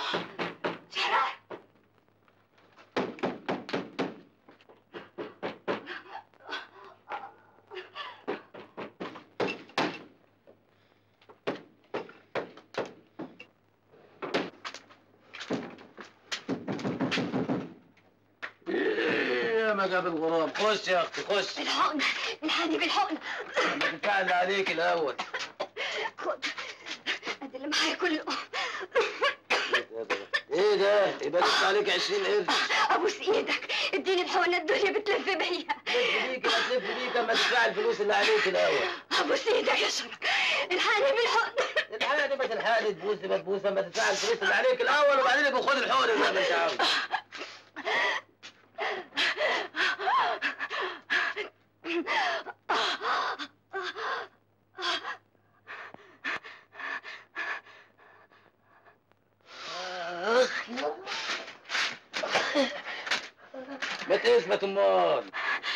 شرار يا ما جاب الغراب خش يا اختي خش الحقنة الحقني بالحقنة ما تدفع اللي عليك الاول خد قد اللي معايا كله ايه ده يبقى تدفع عليك 20 قرش ابوس ايدك اديني الحقنة الدنيا بتلف بيا تلف بيك ما تلف بيك اما تدفع الفلوس اللي عليك الاول ابوس ايدك يا شرف الحقني بالحقنة الحقني ما تلحقني تبوس ما تبوس اما تدفع الفلوس اللي عليك الاول وبعدين يبقى خد الحقنه زي ما انت عاوز ما تثبت امال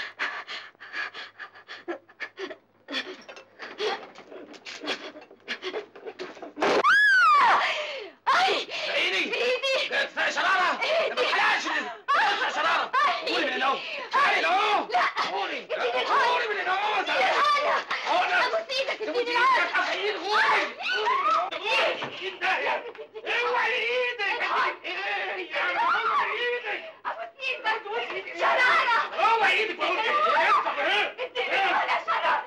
اي ايدي ايدي لا كفايه شراره إيدي. ما تحرقش كفايه شراره قولي من هنا تعالي اهو لا قولي اديني قولي من هنا اهو الحقنة هنا ابوس ايدك اديني تبوسي الحقنة ايدك اخيل قولي اوعي ايدك ايه يا اوعي ايدك ابوس ايدك شرارة اوعي ايدك بقول لك افتح ايه اديني الحقنة يا شرارة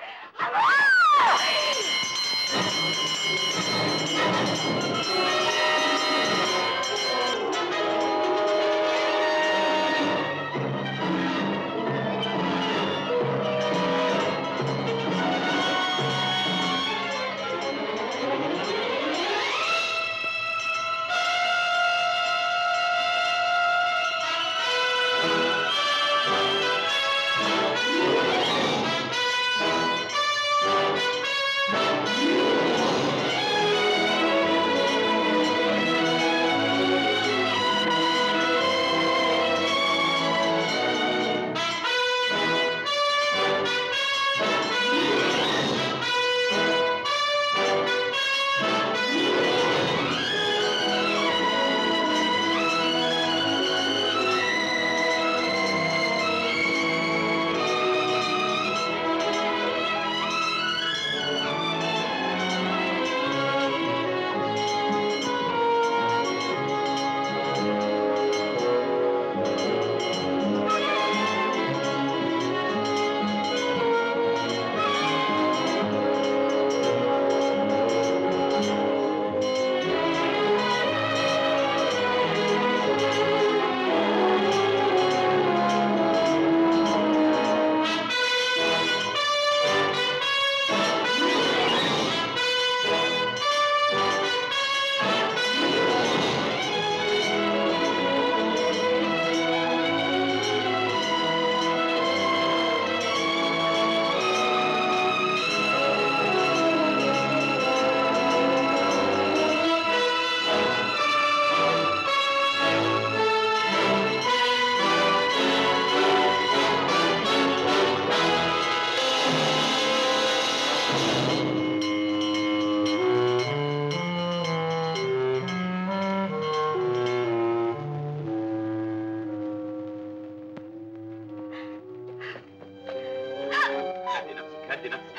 هدي نفسك هدي نفسك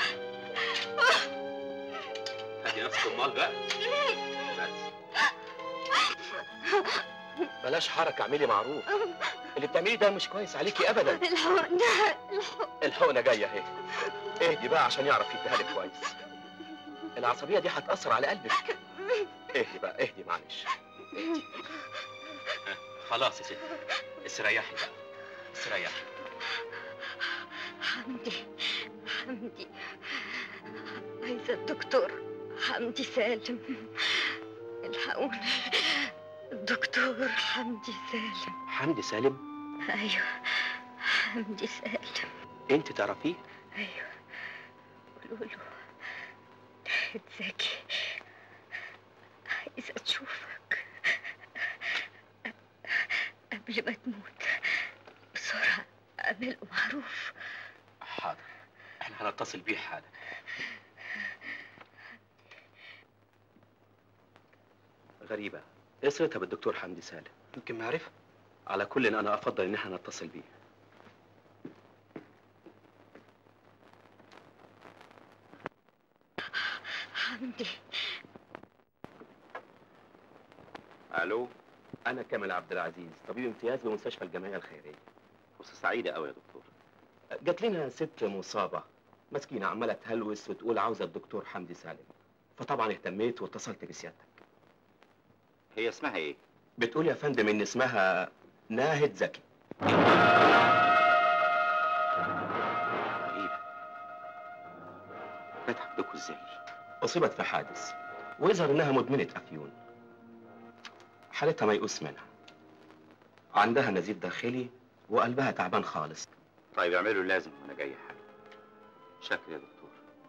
هدي نفسك امال بقى بس بلاش حركة اعملي معروف اللي بتعمليه ده مش كويس عليكي ابدا الحقنة الحقنة جاية اهي اهدي بقى عشان يعرف يديها لك كويس العصبية دي هتأثر على قلبك اهدي بقى اهدي معلش خلاص يا ستي استريحي بقى استريحي حمدي حمدي عايزة الدكتور حمدي سالم الحقوني الدكتور حمدي سالم حمدي سالم ايوه حمدي سالم انت تعرفيه ايوه قولوا له زكي عايزة تشوفك قبل ما تموت بسرعة اعمله معروف حاضر احنا هنتصل بيه حالا غريبة ايه صلتها بالدكتور حمدي سالم يمكن معرفة على كل إن انا افضل ان احنا نتصل بيه حمدي الو انا كامل عبد العزيز طبيب امتياز بمستشفى الجمعيه الخيريه فرصة سعيدة قوي يا دكتور جات لنا ست مصابه مسكينه عماله تهلوس وتقول عاوزه الدكتور حمدي سالم فطبعا اهتميت واتصلت بسيادتك هي اسمها ايه؟ بتقول يا فندم ان اسمها ناهد زكي غريبة جت عندكم ازاي؟ اصيبت في حادث ويظهر انها مدمنه افيون حالتها ميؤوس منها عندها نزيف داخلي وقلبها تعبان خالص طيب اعملوا اللازم وانا جاي حالا شكرا يا دكتور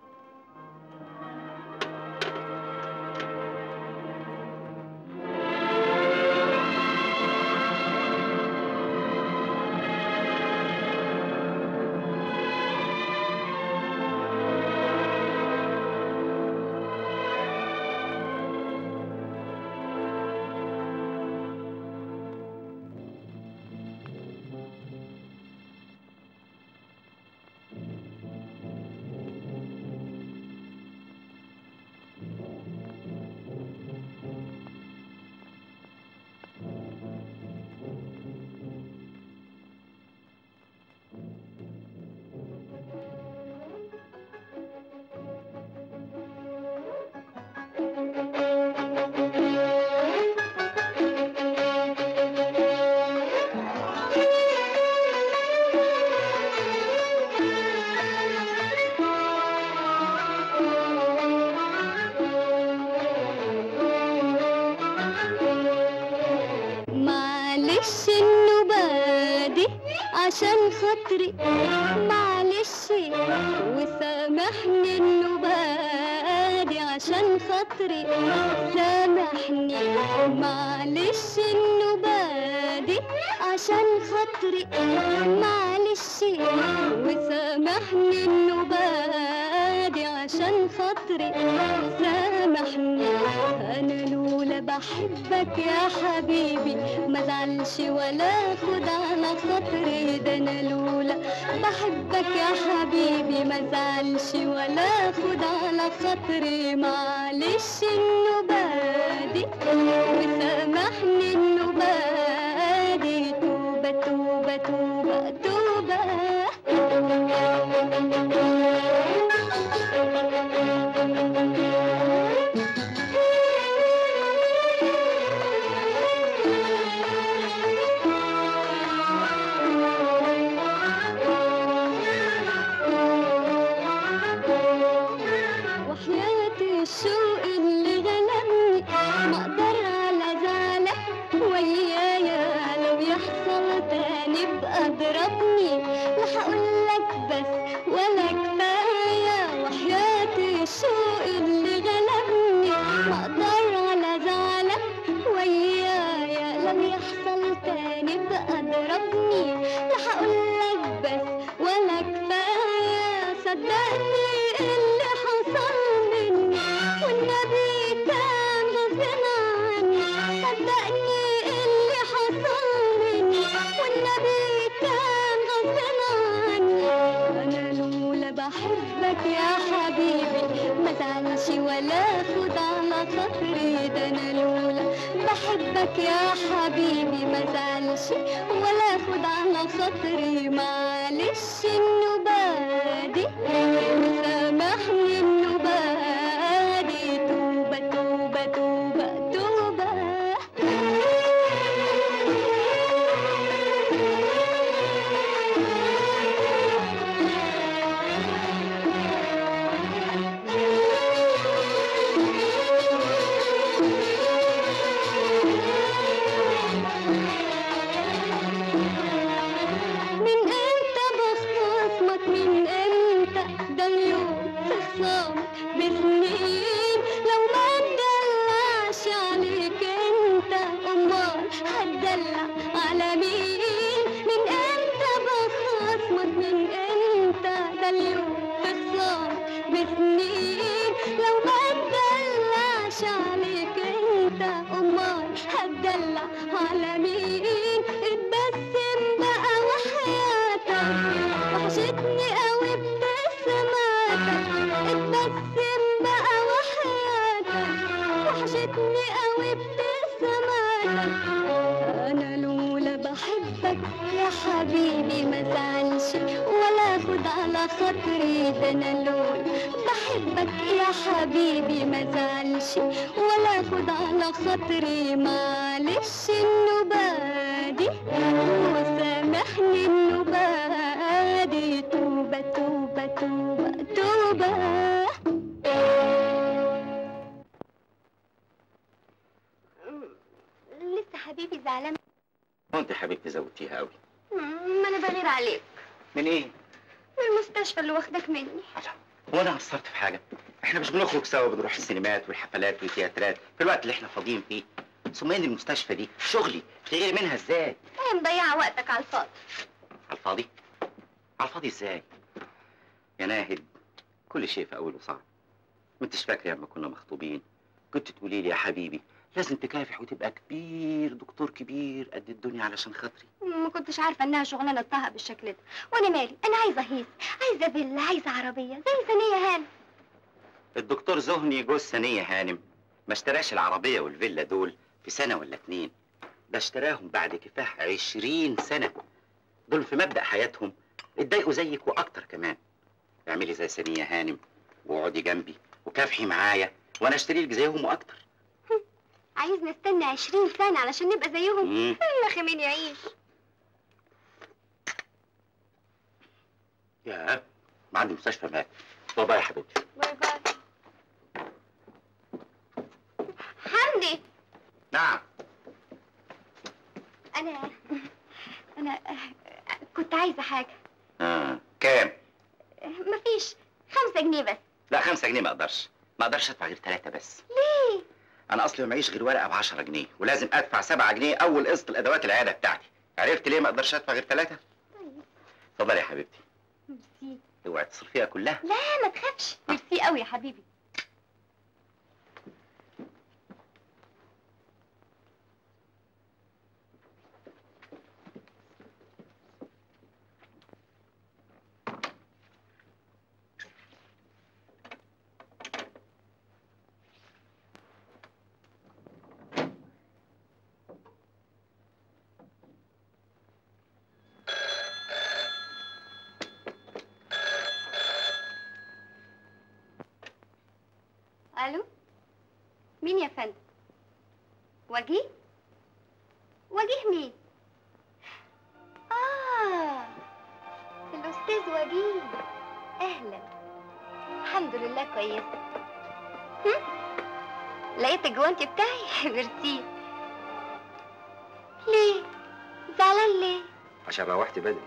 معلش النوبة دي عشان خاطري معلش وسامحني النوبة دي عشان خاطري سامحني معلش النوبة دي عشان خاطري معلش وسامحني النوبة دي عشان خاطري سامحني انا لولا بحبك يا حبيبي ما زعلش ولا خد على خاطري ده انا لولا بحبك يا حبيبي ما زعلش ولا خد على خاطري معلش النوبة دي وسامحني النوبة دي توبة توبة توبة توبة وحياة الشوق اللي غلبني ما اقدر على زعلك ويايا لو يحصل تاني بقى اضربني لا هقولك بس ولا كفاية وحياة الشوق اللي غلبني ما اقدر على زعلك ويايا لو يحصل تاني بقى اضربني لا هقولك بس ولا كفاية صدقني اللي حصل مني والنبي كان غصب عني صدقني اللي حصل مني والنبي كان غصب عني انا لولا بحبك يا حبيبي ما زعلش ولا خد على خاطري ده انا لولا بحبك يا حبيبي ما زعلش ولا خد على خاطري معلش النوبة دي وسامحني النوبة دي توبة توبة توبة توبة من امتى بخصمك من امتى ده اليوم انا لولا بحبك يا حبيبي ما زعلش ولا خد على خاطري ده انا لولا بحبك يا حبيبي ما زعلش ولا خد على خاطري معلش النبادي وسامحني النبادي توبة توبة توبة توبة لسه حبيبي زعلان وانت يا حبيبتي زودتيها قوي ما انا بغير عليك من ايه؟ من المستشفى اللي واخدك مني هو انا قصرت في حاجه احنا مش بنخرج سوا بنروح السينمات والحفلات والتياترات في الوقت اللي احنا فاضيين فيه ثم ان المستشفى دي شغلي تغيري منها ازاي ايه مضيعة وقتك على الفاضي على الفاضي على الفاضي ازاي يا ناهد كل شيء في اوله صعب ما انتش فاكره لما كنا مخطوبين كنت تقولي لي يا حبيبي لازم تكافح وتبقى كبير دكتور كبير قد الدنيا علشان خاطري ما كنتش عارفة انها شغلانة طه بالشكل ده وانا مالي انا عايزة هيس عايزة فيلا عايزة عربية زي ثانية هان الدكتور زهني جوز ثانية هانم ما اشتراش العربية والفيلا دول في سنة ولا اتنين ده اشتراهم بعد كفاح عشرين سنة دول في مبدأ حياتهم اتضايقوا زيك وأكتر كمان اعملي زي ثانية هانم واقعدي جنبي وكافحي معايا وأنا اشتري لك زيهم وأكتر عايز نستنى عشرين سنة علشان نبقى زيهم مم. يا مين يعيش يا ما عندي مستشفى مات باي باي يا حبيبتي باي باي حمدي نعم انا انا كنت عايزة حاجة آه. كام؟ مفيش خمسة جنيه بس لا خمسة جنيه ما اقدرش ما اقدرش ادفع غير ثلاثة بس ليه؟ انا اصلي معيش غير ورقه ب 10 جنيه ولازم ادفع 7 جنيه اول قسط الادوات العياده بتاعتي عرفت ليه ما اقدرش ادفع غير ثلاثه طيب اتفضلي يا حبيبتي ميرسي اوعي تصرفيها كلها لا ما تخافش ميرسي قوي يا حبيبي الو مين يا فندم وجيه وجيه مين اه الاستاذ وجيه اهلا الحمد لله كويسه هم؟ لقيت الجوانتي بتاعي ميرسي ليه زعلان ليه عشان روحتي بدري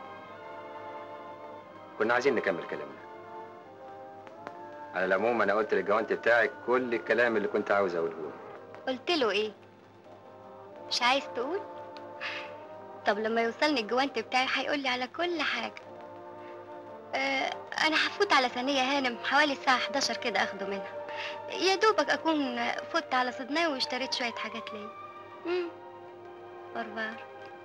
كنا عايزين نكمل كلامنا على العموم انا قلت للجوانت بتاعك كل الكلام اللي كنت عاوز اقوله له قلت له ايه مش عايز تقول طب لما يوصلني الجوانت بتاعي هيقول لي على كل حاجه آه انا هفوت على ثانيه هانم حوالي الساعه 11 كده اخده منها يا دوبك اكون فت على صدناوي واشتريت شويه حاجات ليا امم أربعة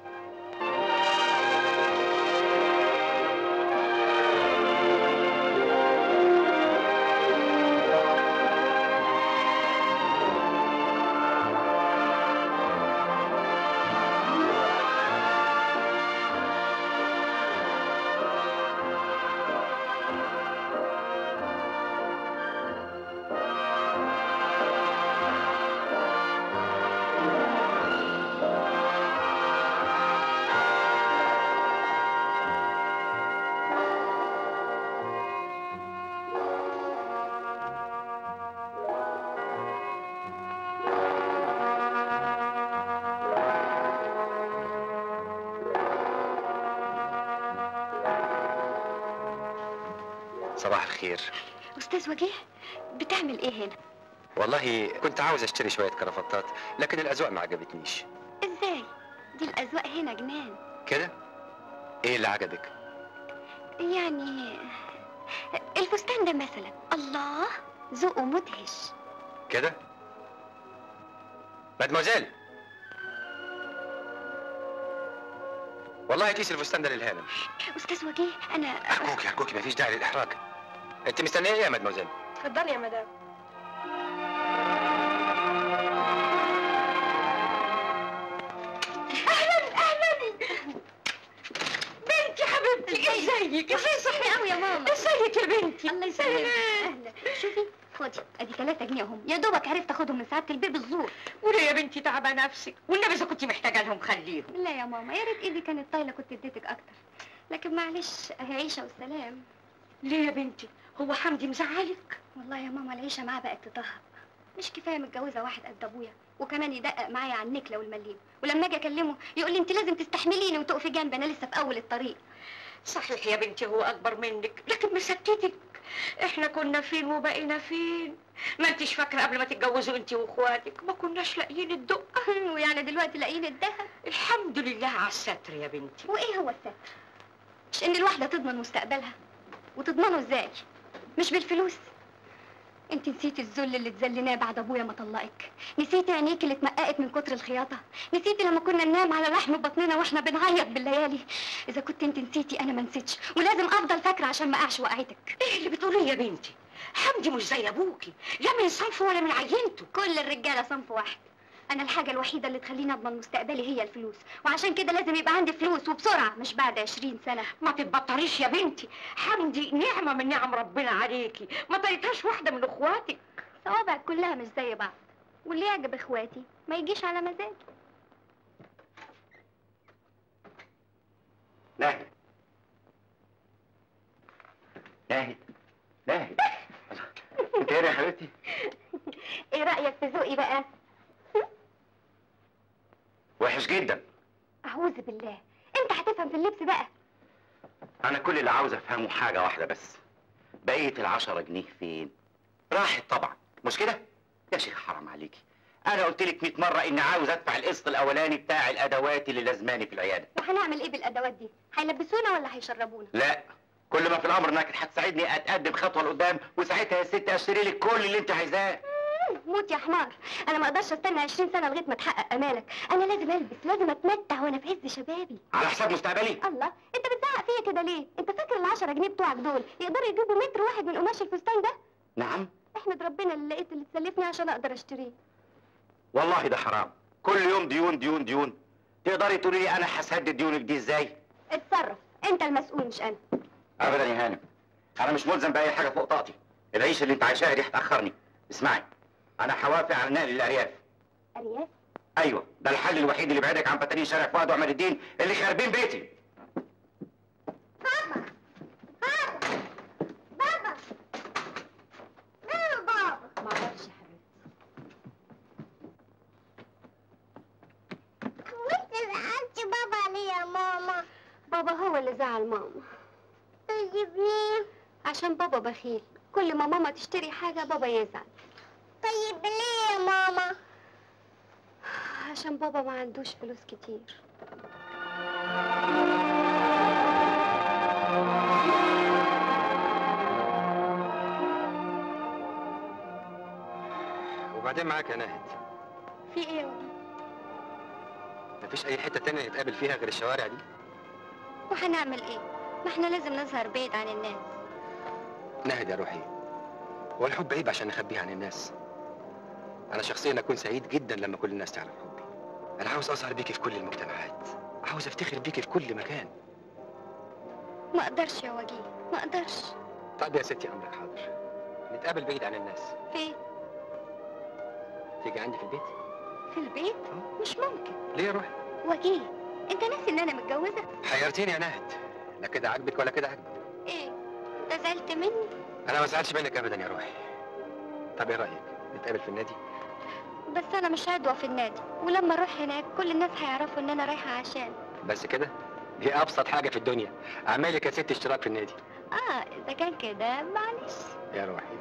صباح الخير استاذ وجيه بتعمل ايه هنا والله كنت عاوز اشتري شويه كرافتات لكن الاذواق ما عجبتنيش ازاي دي الاذواق هنا جنان كده ايه اللي عجبك يعني الفستان ده مثلا الله ذوقه مدهش كده مادموزيل والله كيس الفستان ده للهانم استاذ وجيه انا ارجوكي ارجوكي مفيش داعي للاحراج انت مستنيه ايه يا مادموزيل اتفضلي يا مدام بنتي الله يسلمك اهلا شوفي خدي ادي 3 جنيه اهم يا دوبك عرفت اخدهم من سعاده البيت بالزور وليه يا بنتي تعبى نفسك والنبي اذا كنت محتاجه لهم خليهم لا يا ماما يا ريت ايدي كانت طايله كنت اديتك اكتر لكن معلش اهي عيشه والسلام ليه يا بنتي هو حمدي مزعلك والله يا ماما العيشه معاه بقت تطهب مش كفايه متجوزه واحد قد ابويا وكمان يدقق معايا على النكله والمليم ولما اجي اكلمه يقول لي انت لازم تستحمليني وتقفي جنبي انا لسه في اول الطريق صحيح يا بنتي هو اكبر منك لكن مسكتك احنا كنا فين وبقينا فين ما انتش فاكره قبل ما تتجوزوا انت واخواتك ما كناش لاقيين الدقه ويعني دلوقتي لاقيين الدهب الحمد لله على الستر يا بنتي وايه هو الستر مش ان الواحده تضمن مستقبلها وتضمنه ازاي مش بالفلوس انت نسيتي الذل اللي اتذلناه بعد ابويا ما طلقك نسيتي عينيك اللي اتمققت من كتر الخياطه نسيتي لما كنا ننام على لحم بطننا واحنا بنعيط بالليالي اذا كنت انت نسيتي انا ما نسيتش ولازم افضل فاكره عشان ما اقعش وقعتك ايه اللي بتقوليه يا بنتي حمدي مش زي ابوكي لا من صنفه ولا من عينته كل الرجاله صنف واحد انا الحاجه الوحيده اللي تخليني اضمن مستقبلي هي الفلوس وعشان كده لازم يبقى عندي فلوس وبسرعه مش بعد عشرين سنه ما تتبطريش يا بنتي حمدي نعمه من نعم ربنا عليكي ما طريتهاش واحده من اخواتك صوابعك كلها مش زي بعض واللي يعجب اخواتي ما يجيش على مزاجي ناهد ناهد ناهد انت هنا يا حبيبتي ايه رايك في ذوقي بقى وحش جدا اعوذ بالله انت هتفهم في اللبس بقى انا كل اللي عاوز افهمه حاجه واحده بس بقيه العشرة جنيه فين راحت طبعا مش كده يا شيخ حرام عليكي انا قلت لك 100 مره اني عاوز ادفع القسط الاولاني بتاع الادوات اللي لازماني في العياده وهنعمل ايه بالادوات دي هيلبسونا ولا هيشربونا لا كل ما في الامر انك هتساعدني اتقدم خطوه لقدام وساعتها يا ست اشتري لك كل اللي انت عايزاه موت يا حمار انا ما اقدرش استنى 20 سنه لغايه ما تحقق امالك انا لازم البس لازم اتمتع وانا في عز شبابي على حساب مستقبلي الله انت بتزعق فيا كده ليه انت فاكر ال 10 جنيه بتوعك دول يقدروا يجيبوا متر واحد من قماش الفستان ده نعم احمد ربنا اللي لقيت اللي تسلفني عشان اقدر اشتريه والله ده حرام كل يوم ديون ديون ديون تقدري تقولي لي انا هسدد ديونك دي ازاي اتصرف انت المسؤول مش انا ابدا يا هانم انا مش ملزم باي حاجه فوق طاقتي العيشه اللي انت عايشاها دي هتاخرني اسمعي انا هوافق على نقل الارياف ارياف ايوه ده الحل الوحيد اللي بعدك عن فتانين شارع فؤاد وعماد الدين اللي خاربين بيتي بابا بابا بابا مين بابا ما اعرفش يا حبيبتي وانت زعلت بابا ليه يا ماما بابا هو اللي زعل ماما طيب ليه عشان بابا بخيل كل ما ماما تشتري حاجة بابا يزعل طيب ليه يا ماما عشان بابا ما عندوش فلوس كتير وبعدين معاك يا ناهد في ايه يا بابا مفيش اي حته تانية نتقابل فيها غير الشوارع دي وهنعمل ايه ما احنا لازم نظهر بعيد عن الناس ناهد يا روحي هو الحب عيب عشان نخبيه عن الناس انا شخصيا اكون سعيد جدا لما كل الناس تعرف حبي انا عاوز اظهر بيكي في كل المجتمعات عاوز افتخر بيكي في كل مكان ما اقدرش يا وجيه ما اقدرش طيب يا ستي امرك حاضر نتقابل بعيد عن الناس فين تيجي عندي في البيت في البيت مش ممكن ليه يا روحي وجيه انت ناسي ان انا متجوزه حيرتيني يا ناهد لا كده عاجبك ولا كده عاجبك ايه انت زعلت مني انا ما زعلتش منك ابدا يا روحي طب ايه رايك نتقابل في النادي بس انا مش عضوة في النادي ولما اروح هناك كل الناس هيعرفوا ان انا رايحه عشان بس كده دي ابسط حاجه في الدنيا اعمل لك يا ست اشتراك في النادي اه اذا كان كده معلش يا روحي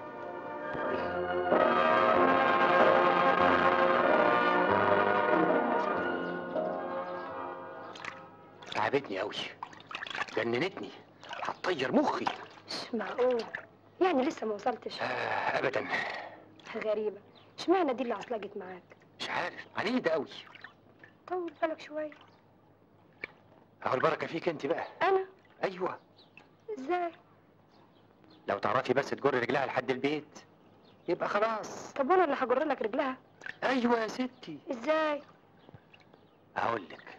تعبتني قوي جننتني هتطير مخي مش معقول يعني لسه ما وصلتش آه ابدا غريبة اشمعنى دي اللي عصلجت معاك مش عارف عنيدة قوي طول بالك شوية اهو البركه فيك انت بقى انا ايوه ازاي لو تعرفي بس تجر رجلها لحد البيت يبقى خلاص طب وانا اللي هجر لك رجلها ايوه يا ستي ازاي اقول لك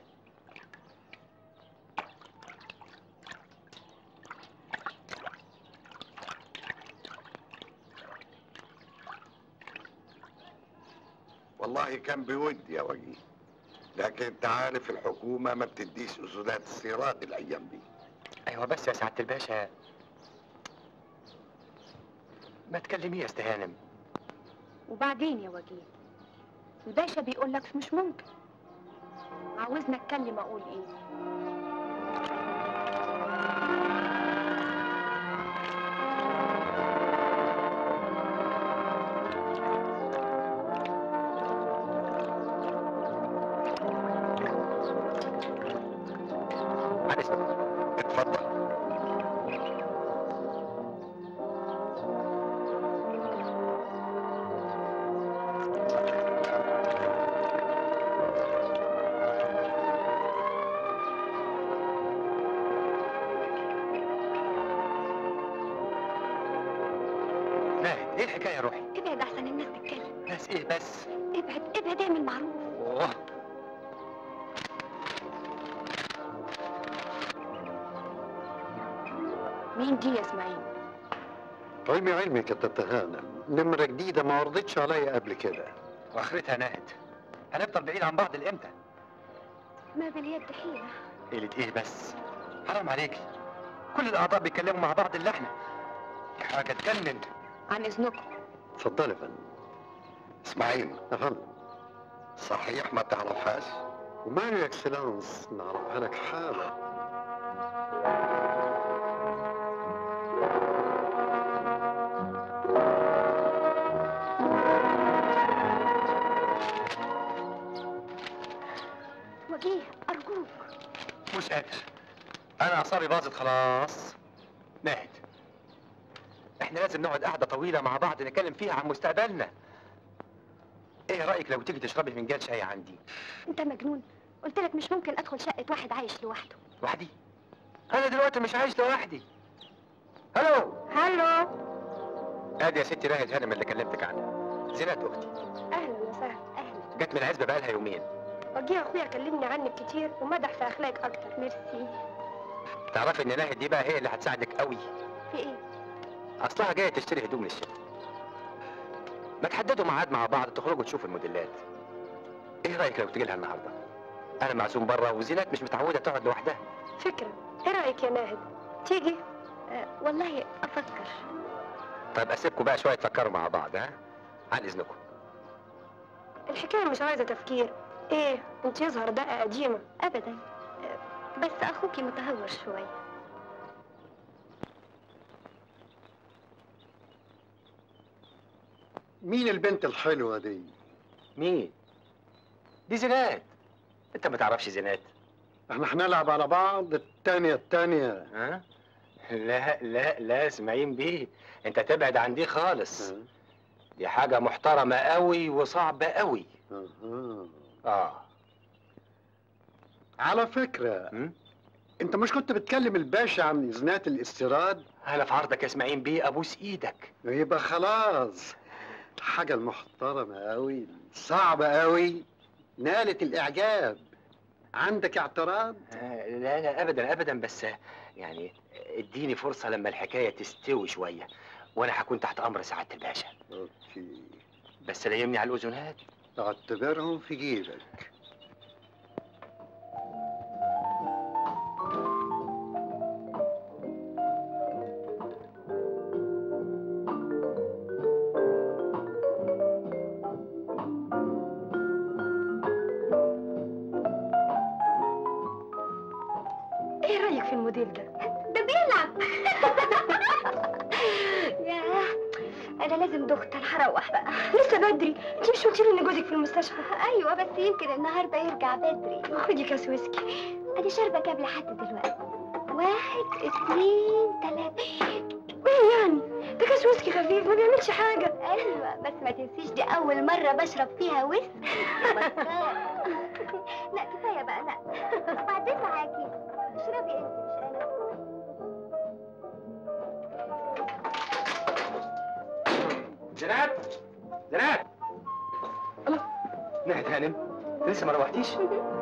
والله كان بودي يا وجيه لكن انت عارف الحكومة ما بتديش أذونات السيارات الأيام دي ايوه بس يا سعاده الباشا ما تكلميه يا استهانم وبعدين يا وجيه الباشا بيقول لك مش ممكن عاوزنا اتكلم اقول ايه بعد اذنك اتفضل ناهد ايه الحكايه يا روحي ابعد احسن الناس تتكلم ناس ايه بس ابعد ابعد اعمل معروف اوه مين دي يا اسماعيل علمي علمك يا تتهانم نمرة جديدة ما عرضتش عليا قبل كده واخرتها ناهد هنفضل بعيد عن بعض لامتى ما باليد حيلة قلة ايه بس حرام عليكي كل الاعضاء بيتكلموا مع بعض الا احنا دي حاجه تجنن عن اذنكم اتفضل يا فندم اسماعيل يا فندم صحيح ما تعرفهاش وماله يا اكسلانس نعرفها لك حالا وجيه ارجوك مش قادر انا اعصابي باظت خلاص ناهد احنا لازم نقعد قعده طويله مع بعض نتكلم فيها عن مستقبلنا ايه رايك لو تيجي تشربي فنجان شاي عندي انت مجنون قلت لك مش ممكن ادخل شقة واحد عايش لوحده لوحدي انا دلوقتي مش عايش لوحدي هلو هلو ادي يا ستي ناهد هانم اللي كلمتك عنها زينات اختي اهلا وسهلا اهلا جت من العزبه بقالها يومين وجيه اخويا كلمني عنك كتير ومدح في اخلاقك اكتر ميرسي تعرفي ان ناهد دي بقى هي اللي هتساعدك قوي في ايه اصلها جايه تشتري هدوم للشتاء ما تحددوا ميعاد مع بعض تخرجوا تشوفوا الموديلات ايه رايك لو تجي لها النهارده انا معزوم بره وزينات مش متعوده تقعد لوحدها فكرة ايه رأيك يا ناهد تيجي أه والله افكر طيب اسيبكم بقى شويه تفكروا مع بعض ها عن اذنكم الحكاية مش عايزة تفكير ايه انت يظهر دقة قديمة ابدا أه بس اخوكي متهور شوية مين البنت الحلوة دي؟ مين دي زينات انت ما تعرفش زينات احنا هنلعب على بعض التانية التانية ها لا لا لا اسماعيل بيه انت تبعد عن دي خالص دي حاجه محترمه قوي وصعبه قوي أها. اه على فكرة م? انت مش كنت بتكلم الباشا عن اذنات الاستيراد انا في عرضك يا اسماعيل بيه ابوس ايدك يبقى خلاص حاجة المحترمة قوي صعبة قوي نالت الاعجاب عندك اعتراض آه، لا لا ابدا ابدا بس آه، يعني اديني فرصه لما الحكايه تستوي شويه وانا هكون تحت امر سعاده الباشا اوكي بس لا يمني على الاذونات اعتبرهم في جيبك ايه رأيك في الموديل ده ده بيلعب ياه انا لازم دكتور هروح بقى لسه بدري انت مش قلتي لي ان جوزك في المستشفى ايوه بس يمكن النهارده يرجع بدري خدي كاس ويسكي انا شاربه كام لحد دلوقتي واحد اتنين تلاته ايه يعني ده كاس ويسكي خفيف ما بيعملش حاجة ايوه بس ما تنسيش دي اول مره بشرب فيها ويسكي بطال. لا كفايه بقى لا بعدين معاكي اشربي انت مش انا زينات زينات الله نهد هانم لسه ما روحتيش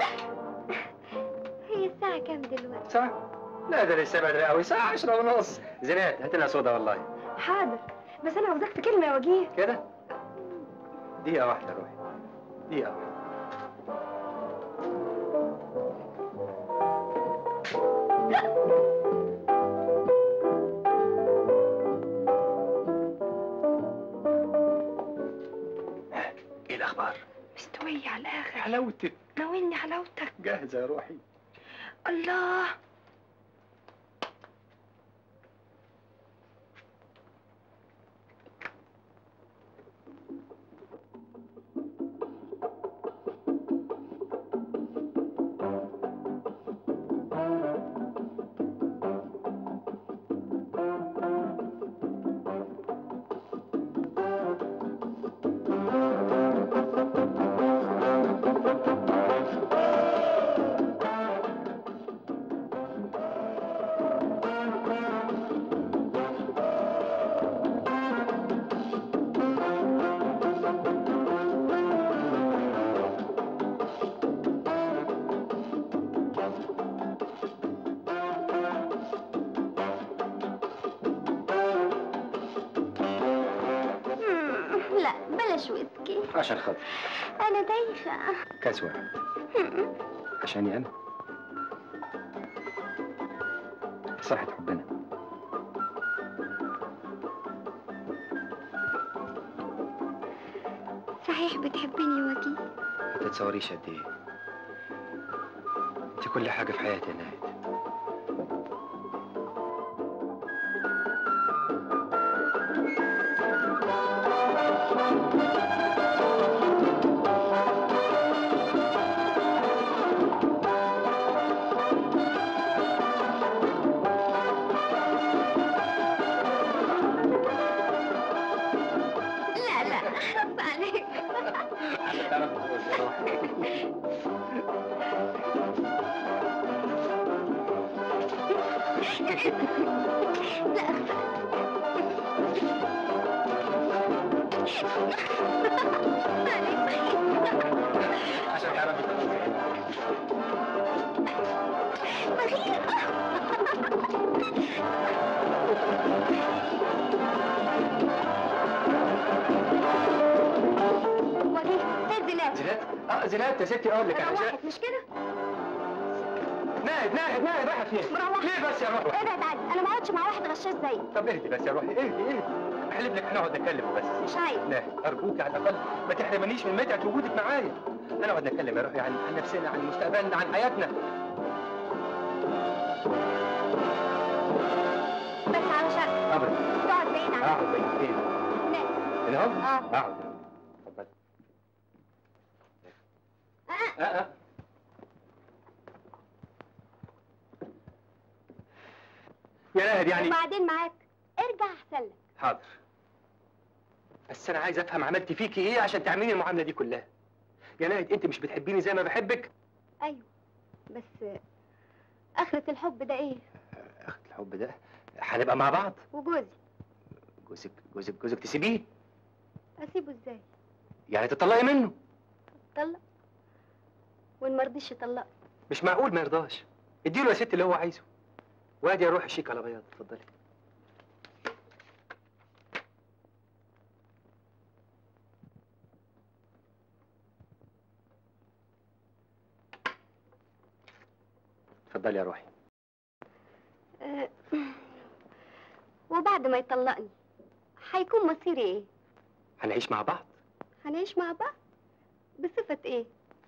هي الساعه كام دلوقتي ساعه لا ده لسه بدري قوي ساعه عشرة ونص زينات هات لنا صودا والله حاضر بس انا عاوزاك في كلمة يا وجيه كده دقيقه واحده روحي دقيقة ايه الاخبار؟ مستوية على الآخر حلاوتك ناولني حلاوتك جاهزة يا روحي الله مم، لا بلاش ويسكي عشان خاطر انا دايخه كاس واحد عشاني انا صحة حبنا صحيح بتحبني يا وجيه ما تتصوريش قد ايه انت كل حاجة في حياتي يا ناهد لا لا خف عليك لا عشان تعرفي وجيه فين زينات زينات اه زينات يا ستي اقول لك انا زينات روحت مش كده ناهد ناهد ناهد رايحة فين؟ مروحة. ليه بس يا روحي؟ ابعد عني انا ما اقعدش مع واحد غشاش زيك طب اهدي بس يا روحي اهدي اهدي احلف لك هنقعد نتكلم بس مش عايز ناهد ارجوك على الاقل ما تحرمنيش من متعه وجودك معايا هنقعد نتكلم يا روحي عن عن نفسنا عن مستقبلنا عن حياتنا بس على شرط ابدا تقعد بعيد عني اقعد بعيد فين؟ هناك. هنا اهو اه اقعد اتفضل آه. اه اه يا ناهد يعني وبعدين معاك ارجع احسن لك حاضر بس انا عايز افهم عملت فيكي ايه عشان تعملي المعامله دي كلها يا ناهد انت مش بتحبيني زي ما بحبك ايوه بس اخرة الحب ده ايه اخت الحب ده هنبقى مع بعض وجوزي جوزك جوزك جوزك تسيبيه اسيبه ازاي يعني تطلقي منه طلق وان مرضيش يطلقني مش معقول ما يرضاش اديله يا ست اللي هو عايزه وادي اروح الشيك على بياض اتفضلي اتفضلي يا روحي أه، وبعد ما يطلقني هيكون مصيري ايه هنعيش مع بعض هنعيش مع بعض بصفة ايه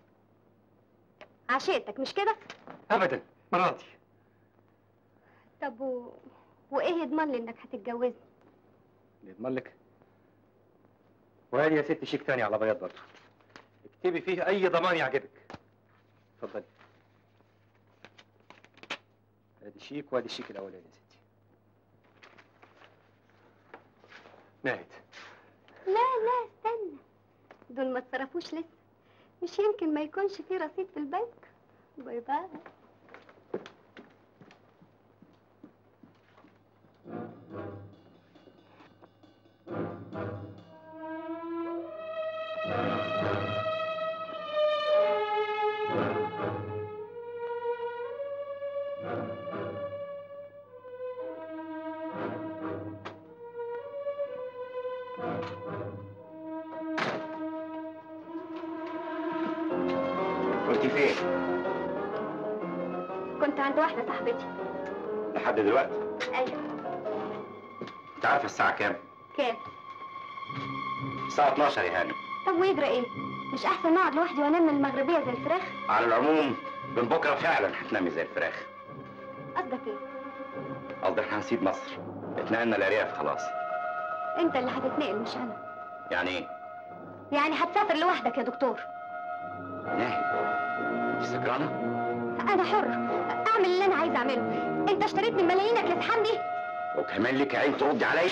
عشيتك مش كده ابدا مراتي طب و... وايه يضمن لي انك هتتجوزني يضمن لك وادي يا ست شيك تاني على بياض برضه اكتبي فيه اي ضمان يعجبك اتفضلي ادي شيك وادي الشيك الاولاني يا ستي ناهد لا لا استنى دول ما اتصرفوش لسه مش يمكن ما يكونش في رصيد في البنك باي باي كنت عند واحده صاحبتي لحد دلوقتي ايوه انت عارفه الساعه كام كام الساعه 12 يا هانم طب ويجرى ايه مش احسن نقعد لوحدي وانام من المغربيه زي الفراخ على العموم من بكره فعلا هتنامي زي الفراخ قصدك ايه قصدي احنا هنسيب مصر اتنقلنا الارياف خلاص انت اللي هتتنقل مش انا يعني ايه يعني هتسافر لوحدك يا دكتور ناهد انت سكرانه انا حر اعمل اللي انا عايزه اعمله انت اشتريت من ملايينك لتحمني وكمان لك عين تردي عليا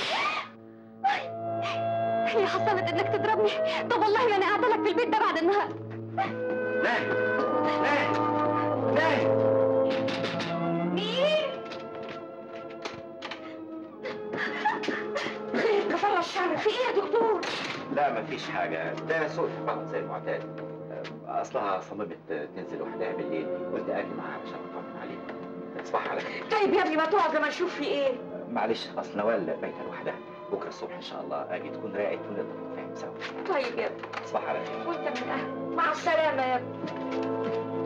هي حصلت انك تضربني طب والله ما انا قاعده لك في البيت ده بعد النهارده ناهد ناهد ناهد مين؟ خير كفر الشر في ايه يا دكتور؟ لا مفيش حاجه ده سوء تفاهم زي المعتاد اصلها صممت تنزل وحدها بالليل قلت اجي معاها عشان اطمن عليها تصبح على خير طيب يا ابني ما تقعد لما نشوف في ايه؟ معلش اصل نوال بايته لوحدها بكره الصبح ان شاء الله اجي تكون راقت ونقدر نتفاهم سوا طيب يا ابني تصبح على خير وانت من اهل مع السلامه يا ابني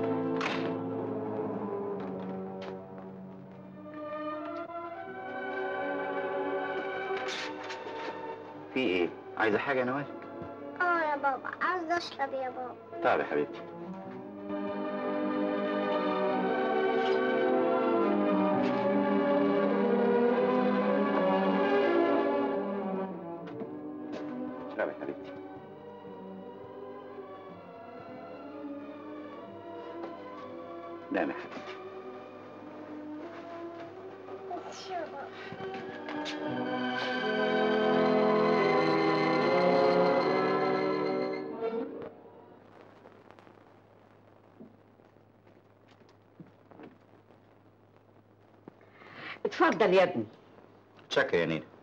في ايه عايزه حاجه يا نوال اه يا بابا عاوز اشرب يا بابا طيب يا حبيبتي اشربي يا حبيبتي نعم يا حبيبتي اتفضل يا ابني شكرا يا نينا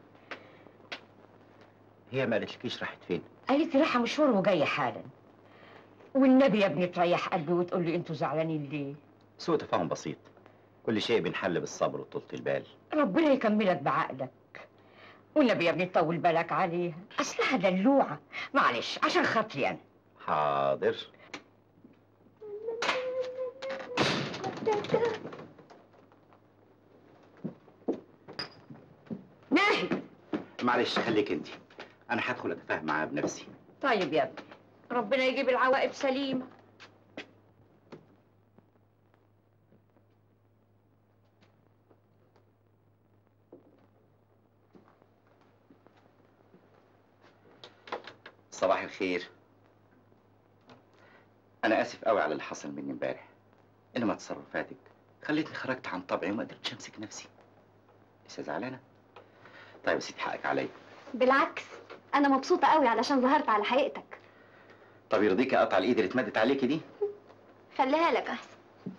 هي ما قالتلكيش راحت فين قالت لي رايحه مشوار وجايه حالا والنبي يا ابني تريح قلبي وتقول لي انتوا زعلانين ليه؟ سوء تفاهم بسيط كل شيء بنحل بالصبر وطولة البال ربنا يكملك بعقلك والنبي يا ابني طول بالك عليها اصلها دلوعه معلش عشان خاطري انا حاضر ناهد معلش خليك انت انا هدخل اتفاهم معاها بنفسي طيب يا ابني ربنا يجيب العواقب سليمه صباح الخير انا اسف قوي على اللي حصل مني امبارح انما تصرفاتك خلتني خرجت عن طبعي وما قدرتش امسك نفسي لسه زعلانه طيب يا سيدي حقك عليا بالعكس انا مبسوطه قوي علشان ظهرت على حقيقتك طب يرضيك اقطع الايد اللي اتمدت عليكي دي خليها لك احسن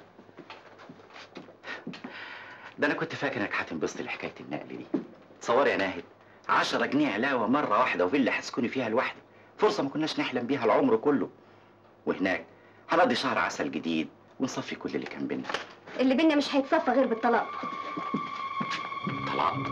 ده انا كنت فاكر انك هتنبسطي لحكايه النقل دي تصوري يا ناهد 10 جنيه علاوه مره واحده وفيلا هتسكني فيها لوحدك فرصه ما كناش نحلم بيها العمر كله وهناك هنقضي شهر عسل جديد ونصفي كل اللي كان بينا اللي بينا مش هيتصفى غير بالطلاق طلاق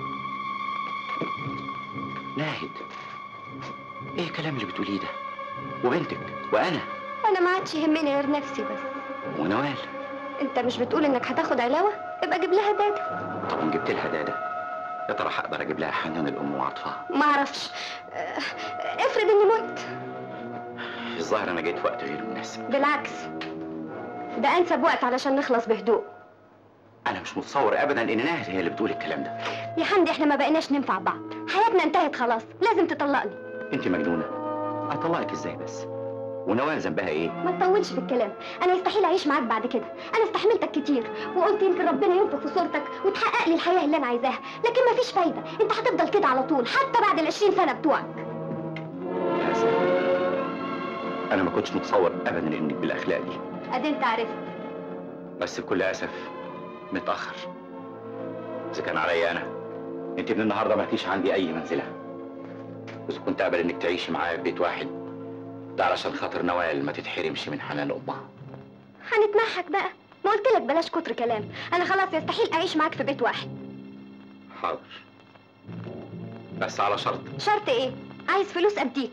ناهد ايه الكلام اللي بتقوليه ده وبنتك وانا انا ما عادش يهمني غير نفسي بس ونوال انت مش بتقول انك هتاخد علاوه يبقى جيب لها دادا طب إن جبت لها دادا يا ترى هقدر اجيب لها حنان الام وعطفها ما اعرفش اه، افرض اني مت الظاهر انا جيت في وقت غير مناسب بالعكس ده انسب وقت علشان نخلص بهدوء انا مش متصور ابدا ان ناهد هي اللي بتقول الكلام ده يا حمدي احنا ما بقيناش ننفع بعض حياتنا انتهت خلاص لازم تطلقني انت مجنونه اطلقك ازاي بس ونوال ذنبها ايه ما تطولش في الكلام انا يستحيل اعيش معاك بعد كده انا استحملتك كتير وقلت يمكن ربنا ينفخ في صورتك وتحقق لي الحياه اللي انا عايزاها لكن مفيش فايده انت هتفضل كده على طول حتى بعد العشرين سنه بتوعك للاسف انا ما كنتش متصور ابدا انك بالاخلاق دي ادي انت عرفت بس بكل اسف متاخر اذا كان عليا انا انت من النهارده ما فيش عندي اي منزله واذا كنت اقبل انك تعيشي معايا في بيت واحد ده علشان خاطر نوال ما تتحرمش من حنان امها هنتمحك بقى ما قلت لك بلاش كتر كلام انا خلاص يستحيل اعيش معاك في بيت واحد حاضر بس على شرط شرط ايه عايز فلوس اديك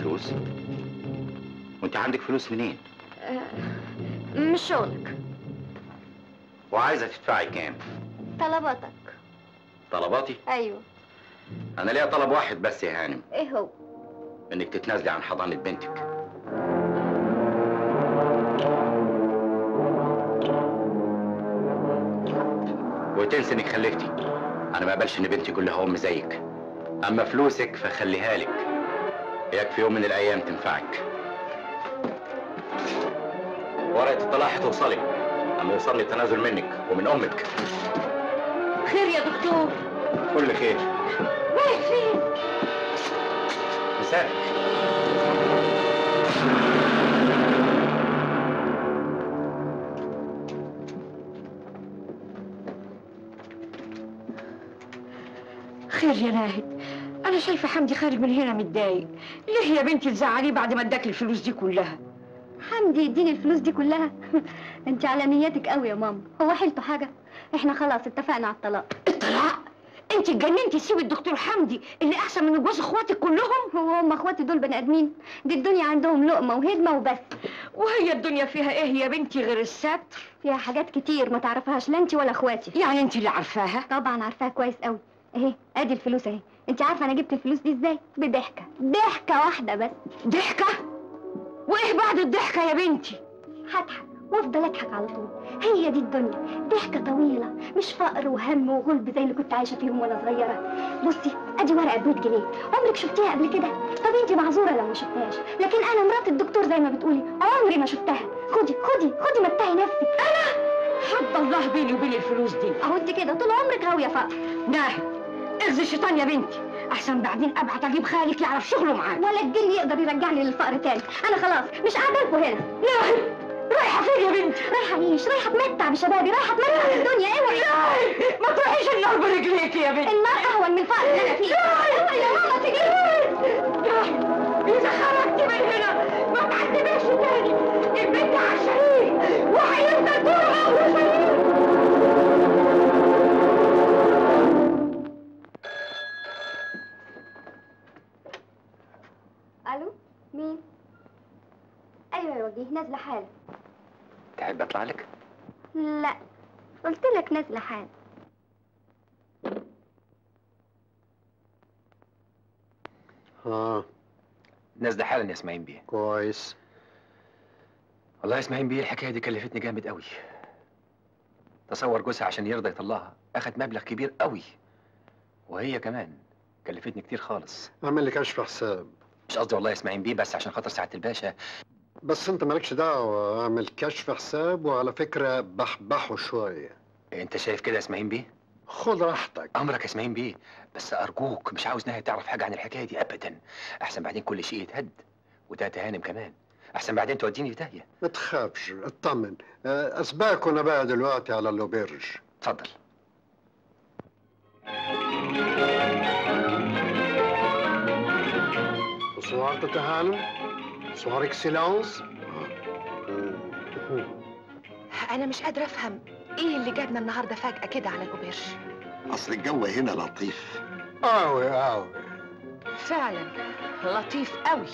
فلوس وانت عندك فلوس منين أه مش شغلك وعايزه تدفعي كام طلباتك طلباتي ايوه انا ليا طلب واحد بس يا هانم ايه هو انك تتنازلي عن حضانه بنتك وتنسي انك خلفتي انا ما اقبلش ان بنتي كلها ام زيك اما فلوسك فخليها لك يكفي يوم من الايام تنفعك ورقه الطلاق هتوصلي اما يوصلني التنازل منك ومن امك خير يا دكتور كل خير رايح فين مسافر خير يا ناهد انا شايفه حمدي خارج من هنا متضايق ليه يا بنتي تزعليه بعد ما اداك الفلوس دي كلها حمدي يديني الفلوس دي كلها انت على نيتك قوي يا ماما هو حيلته حاجه احنا خلاص اتفقنا على الطلاق الطلاق انت اتجننتي تسيب الدكتور حمدي اللي احسن من جوز اخواتك كلهم هو هم اخواتي دول بني ادمين دي الدنيا عندهم لقمه وهدمه وبس وهي الدنيا فيها ايه يا بنتي غير الستر فيها حاجات كتير ما تعرفهاش لا انت ولا اخواتي يعني انت اللي عارفاها طبعا عارفاها كويس قوي اهي ادي الفلوس اهي انت عارفه انا جبت الفلوس دي ازاي بضحكه ضحكه واحده بس ضحكه وايه بعد الضحكه يا بنتي هضحك وافضل اضحك على طول هي دي الدنيا ضحكه طويله مش فقر وهم وغلب زي اللي كنت عايشه فيهم وانا صغيره بصي ادي ورقه ب 100 جنيه عمرك شفتيها قبل كده طب انت معذوره لو ما شفتهاش لكن انا مرات الدكتور زي ما بتقولي عمري ما شفتها خدي خدي خدي متعي نفسك انا حد الله بيني وبين الفلوس دي اهو انت كده طول عمرك غاويه فقر ناهد اغزي الشيطان يا بنتي احسن بعدين ابعت اجيب خالك يعرف شغله معاك ولا الجن يقدر يرجعني للفقر تاني انا خلاص مش قاعده لكم هنا ناهد رايحه فين يا بنتي رايحه اعيش رايحه اتمتع بشبابي رايحه اتمتع بالدنيا اوعي ناهد ما تروحيش النار برجليك يا بنتي النار اهون من الفقر اللي انا فيه اوعي يا ماما سيبيني اذا خرجت من هنا ما تعتبرش تاني البنت عشرين وهيفضل طول عمره شهيد الو مين ايوه يا وجيه نازله حالا تحب اطلع لك لا قلت لك نازله حالا اه نازله حالا يا اسماعيل بيه كويس والله يا اسماعيل بيه الحكايه دي كلفتني جامد قوي تصور جوزها عشان يرضى يطلعها اخد مبلغ كبير قوي وهي كمان كلفتني كتير خالص اعمل لي كشف حساب مش قصدي والله يا اسماعيل بيه بس عشان خاطر سعاده الباشا بس انت مالكش دعوه اعمل كشف حساب وعلى فكره بحبحه شويه انت شايف كده يا اسماعيل بيه خد راحتك امرك يا اسماعيل بيه بس ارجوك مش عاوز نهى تعرف حاجه عن الحكايه دي ابدا احسن بعدين كل شيء يتهد وتاتا هانم كمان احسن بعدين توديني في داهيه ما تخافش اطمن آه، اسباك وانا بقى دلوقتي على اللوبرج اتفضل Bonsoir, Tata Hanum. Bonsoir, Excellence. انا مش قادره افهم ايه اللي جابنا النهارده فجاه كده على الاوبرج اصل الجو هنا لطيف قوي قوي فعلا لطيف قوي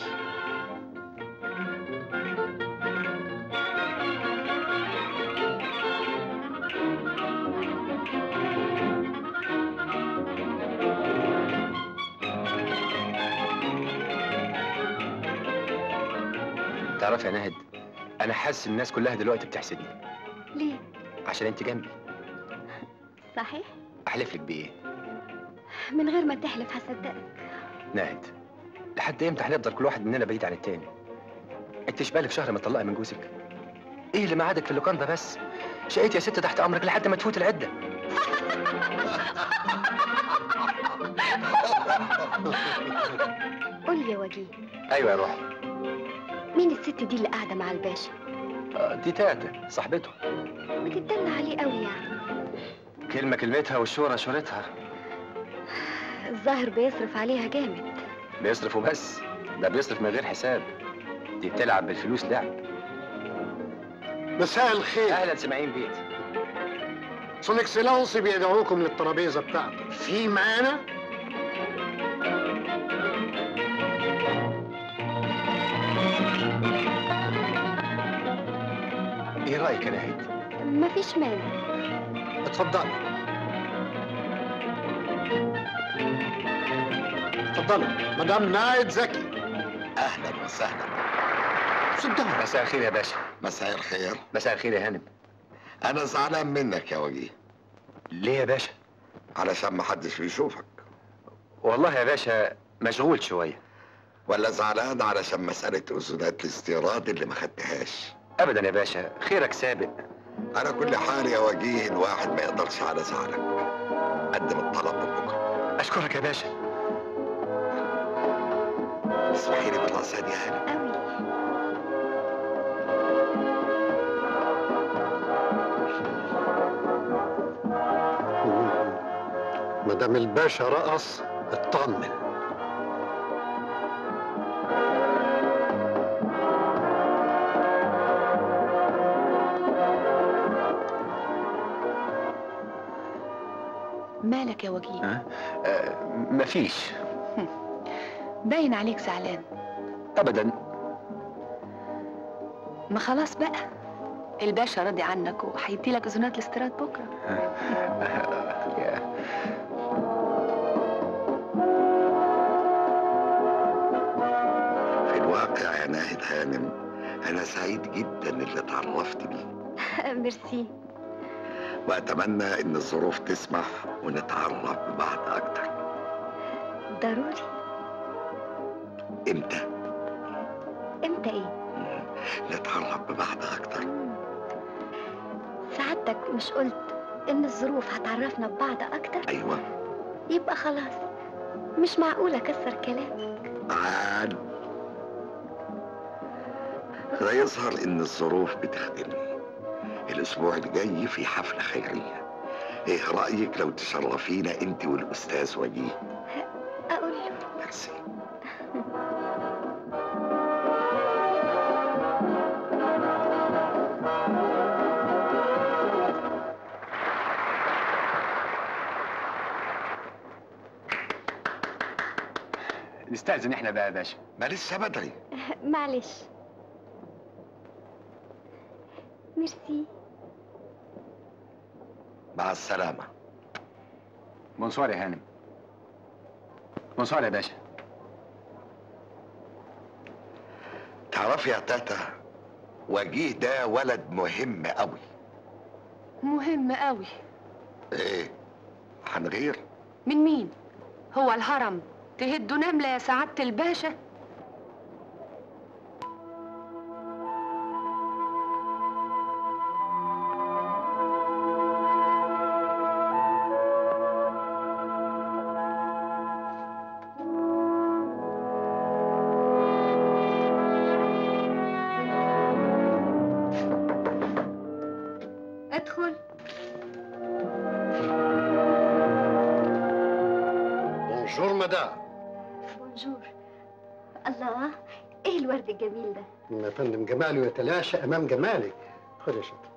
تعرف يا ناهد انا حاسس ان الناس كلها دلوقتي بتحسدني ليه عشان انت جنبي صحيح احلف لك بايه من غير ما تحلف هصدقك ناهد لحد امتى هنفضل كل واحد مننا بعيد عن التاني انت ايش بالك شهر مطلقه من جوزك ايه اللي معادك في اللوكان ده بس شقيت يا ست تحت امرك لحد ما تفوت العده قول لي يا وجيه ايوه يا روحي مين الست دي اللي قاعده مع الباشا آه، دي تاتا صاحبته بتدلع عليه قوي يعني كلمه كلمتها والشوره شورتها الظاهر بيصرف عليها جامد بيصرف وبس ده بيصرف من غير حساب دي بتلعب بالفلوس لعب مساء الخير اهلا سماعين بيت سون اكسلانس بيدعوكم للترابيزه بتاعته في معانا ايه رايك يا ناهد مفيش مانع اتفضلي اتفضلي مدام نايد زكي اهلا وسهلا صدقني مساء الخير يا باشا مساء الخير مساء الخير يا هانم انا زعلان منك يا وجيه ليه يا باشا علشان ما حدش بيشوفك والله يا باشا مشغول شويه ولا زعلان علشان مسألة أذونات الاستيراد اللي ما خدتهاش ابدا يا باشا خيرك سابق على كل حال يا وجيه الواحد ما يقدرش على زعلك قدم الطلب بكرة اشكرك يا باشا اسمحي لي بالله يا هانم قوي مدام الباشا رقص اطمن مالك يا وجيه آه مفيش باين عليك زعلان ابدا ما خلاص بقى الباشا راضي عنك وهيدي لك اذونات الاستيراد بكره يا- في الواقع يا ناهد هانم أنا سعيد جدا اللي اتعرفت بيه ميرسي وأتمنى إن الظروف تسمح ونتعرف ببعض أكتر ضروري إمتى؟ امتى ايه نتعرف ببعض أكتر سعادتك مش قلت ان الظروف هتعرفنا ببعض اكتر أيوة يبقى خلاص مش معقول اكسر كلام عاد ده يظهر إن الظروف بتخدمني الأسبوع الجاي في حفلة خيرية إيه رأيك لو تشرفينا أنت والأستاذ وجيه؟ اقول له ميرسي نستأذن احنا بقى يا باشا ما لسه بدري معلش ميرسي مع السلامة بونسوار يا هانم بونسوار يا باشا تعرفي يا تاتا وجيه ده ولد مهم قوي مهم قوي ايه هنغير من مين هو الهرم تهدوا نملة يا سعادة الباشا ادخل بونجور مدام بونجور الله ايه الورد الجميل ده يا فندم جماله يتلاشى امام جمالك خد يا شطر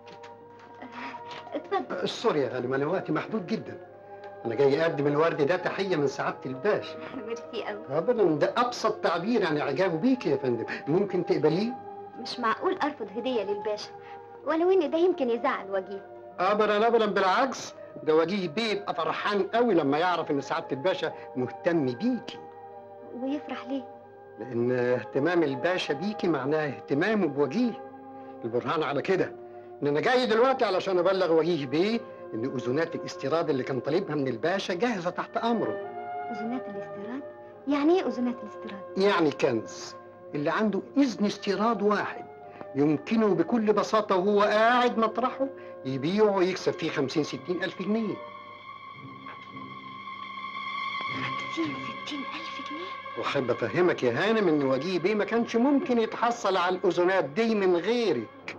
اتفضل سوري يا غالي انا وقتي محدود جدا انا جاي اقدم الورد ده تحيه من سعاده الباشا ميرسي قوي ابدا ده ابسط تعبير عن اعجابه بيك يا فندم ممكن تقبليه مش معقول ارفض هديه للباشا ولو ان ده يمكن يزعل وجيه ابدا ابدا بالعكس ده وجيه بيه يبقى فرحان قوي لما يعرف ان سعاده الباشا مهتم بيكي ويفرح ليه لان اهتمام الباشا بيكي معناه اهتمامه بوجيه البرهان على كده ان انا جاي دلوقتي علشان ابلغ وجيه بيه ان اذونات الاستيراد اللي كان طالبها من الباشا جاهزه تحت امره اذونات الاستيراد يعني ايه اذونات الاستيراد يعني كنز اللي عنده اذن استيراد واحد يمكنه بكل بساطه وهو قاعد مطرحه يبيعه ويكسب فيه 50 60 الف جنيه خمسين ستين الف جنيه واحب افهمك يا هانم ان وجيه بيه ما كانش ممكن يتحصل على الاذونات دي من غيرك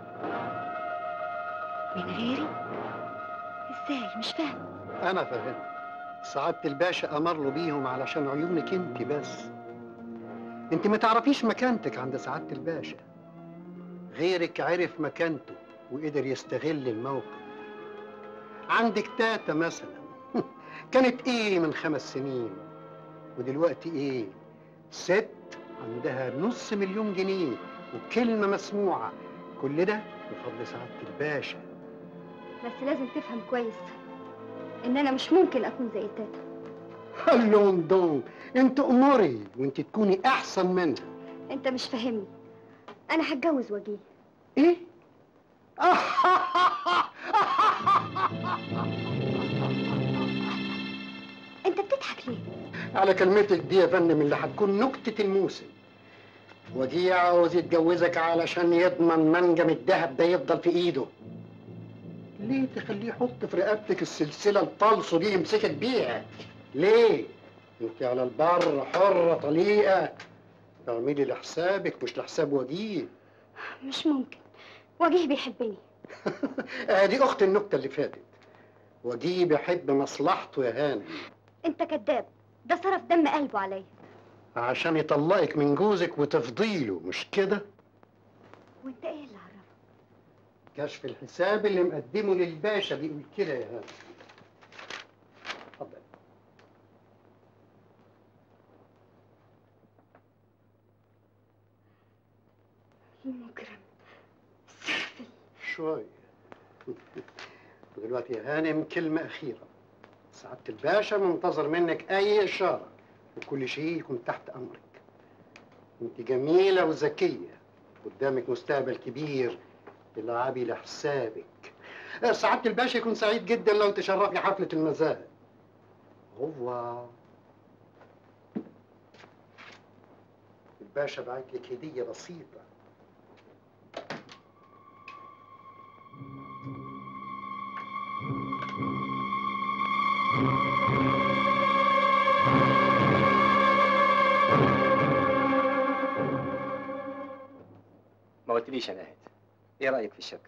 من غيري ازاي مش فاهم انا فاهم سعاده الباشا امر له بيهم علشان عيونك انت بس انت ما تعرفيش مكانتك عند سعاده الباشا غيرك عرف مكانته وقدر يستغل الموقف عندك تاتا مثلا كانت ايه من خمس سنين ودلوقتي ايه ست عندها نص مليون جنيه وكلمة مسموعة كل ده بفضل سعادة الباشا بس لازم تفهم كويس ان انا مش ممكن اكون زي تاتا اللون دون انت اموري وانت تكوني احسن منها انت مش فاهمني انا هتجوز وجيه ايه انت بتضحك ليه على كلمتك دي يا فندم اللي هتكون نكتة الموسم وجيه عاوز يتجوزك علشان يضمن منجم الذهب ده يفضل في ايده ليه تخليه يحط في رقبتك السلسلة الطلسو دي يمسكك بيها ليه انت على البر حرة طليقة تعملي لحسابك مش لحساب وجيه مش ممكن وجيه بيحبني ادي اخت النكتة اللي فاتت وجيه بيحب مصلحته يا هانم انت كذاب ده صرف دم قلبه عليا عشان يطلقك من جوزك وتفضيله مش كده وانت ايه اللي عرفك كشف الحساب اللي مقدمه للباشا بيقول كده يا هانم اتفضل المجرم شوية ودلوقتي يا هانم كلمة أخيرة سعادة الباشا منتظر منك أي إشارة وكل شيء يكون تحت أمرك أنت جميلة وذكية قدامك مستقبل كبير العبي لحسابك آه، سعادة الباشا يكون سعيد جدا لو تشرفي حفلة المزاد هو الباشا بعت لك هدية بسيطة ما قلتليش يا ناهد ايه رايك في الشبكه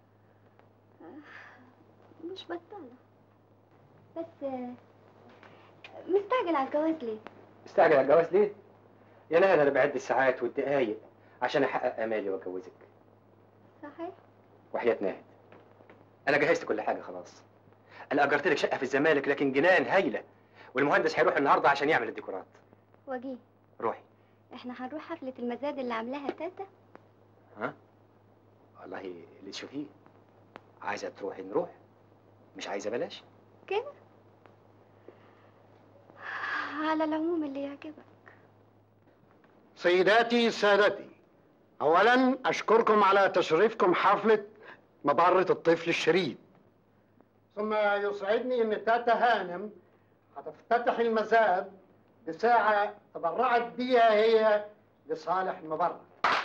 مش بطالة بس آه، مستعجل على الجواز ليه مستعجل على الجواز ليه يا ناهد انا بعد الساعات والدقايق عشان احقق امالي واتجوزك صحيح وحياه ناهد انا جهزت كل حاجه خلاص انا اجرت لك شقه في الزمالك لكن جنان هايله والمهندس هيروح النهارده عشان يعمل الديكورات وجيه روحي احنا هنروح حفلة المزاد اللي عاملاها تاتا ها والله اللي تشوفيه عايزه تروحي نروح مش عايزه بلاش كده على العموم اللي يعجبك سيداتي سادتي اولا اشكركم على تشريفكم حفله مبرة الطفل الشريد ثم يسعدني ان تاتا هانم هتفتتح المزاد بساعة تبرعت بيها هي لصالح المبرة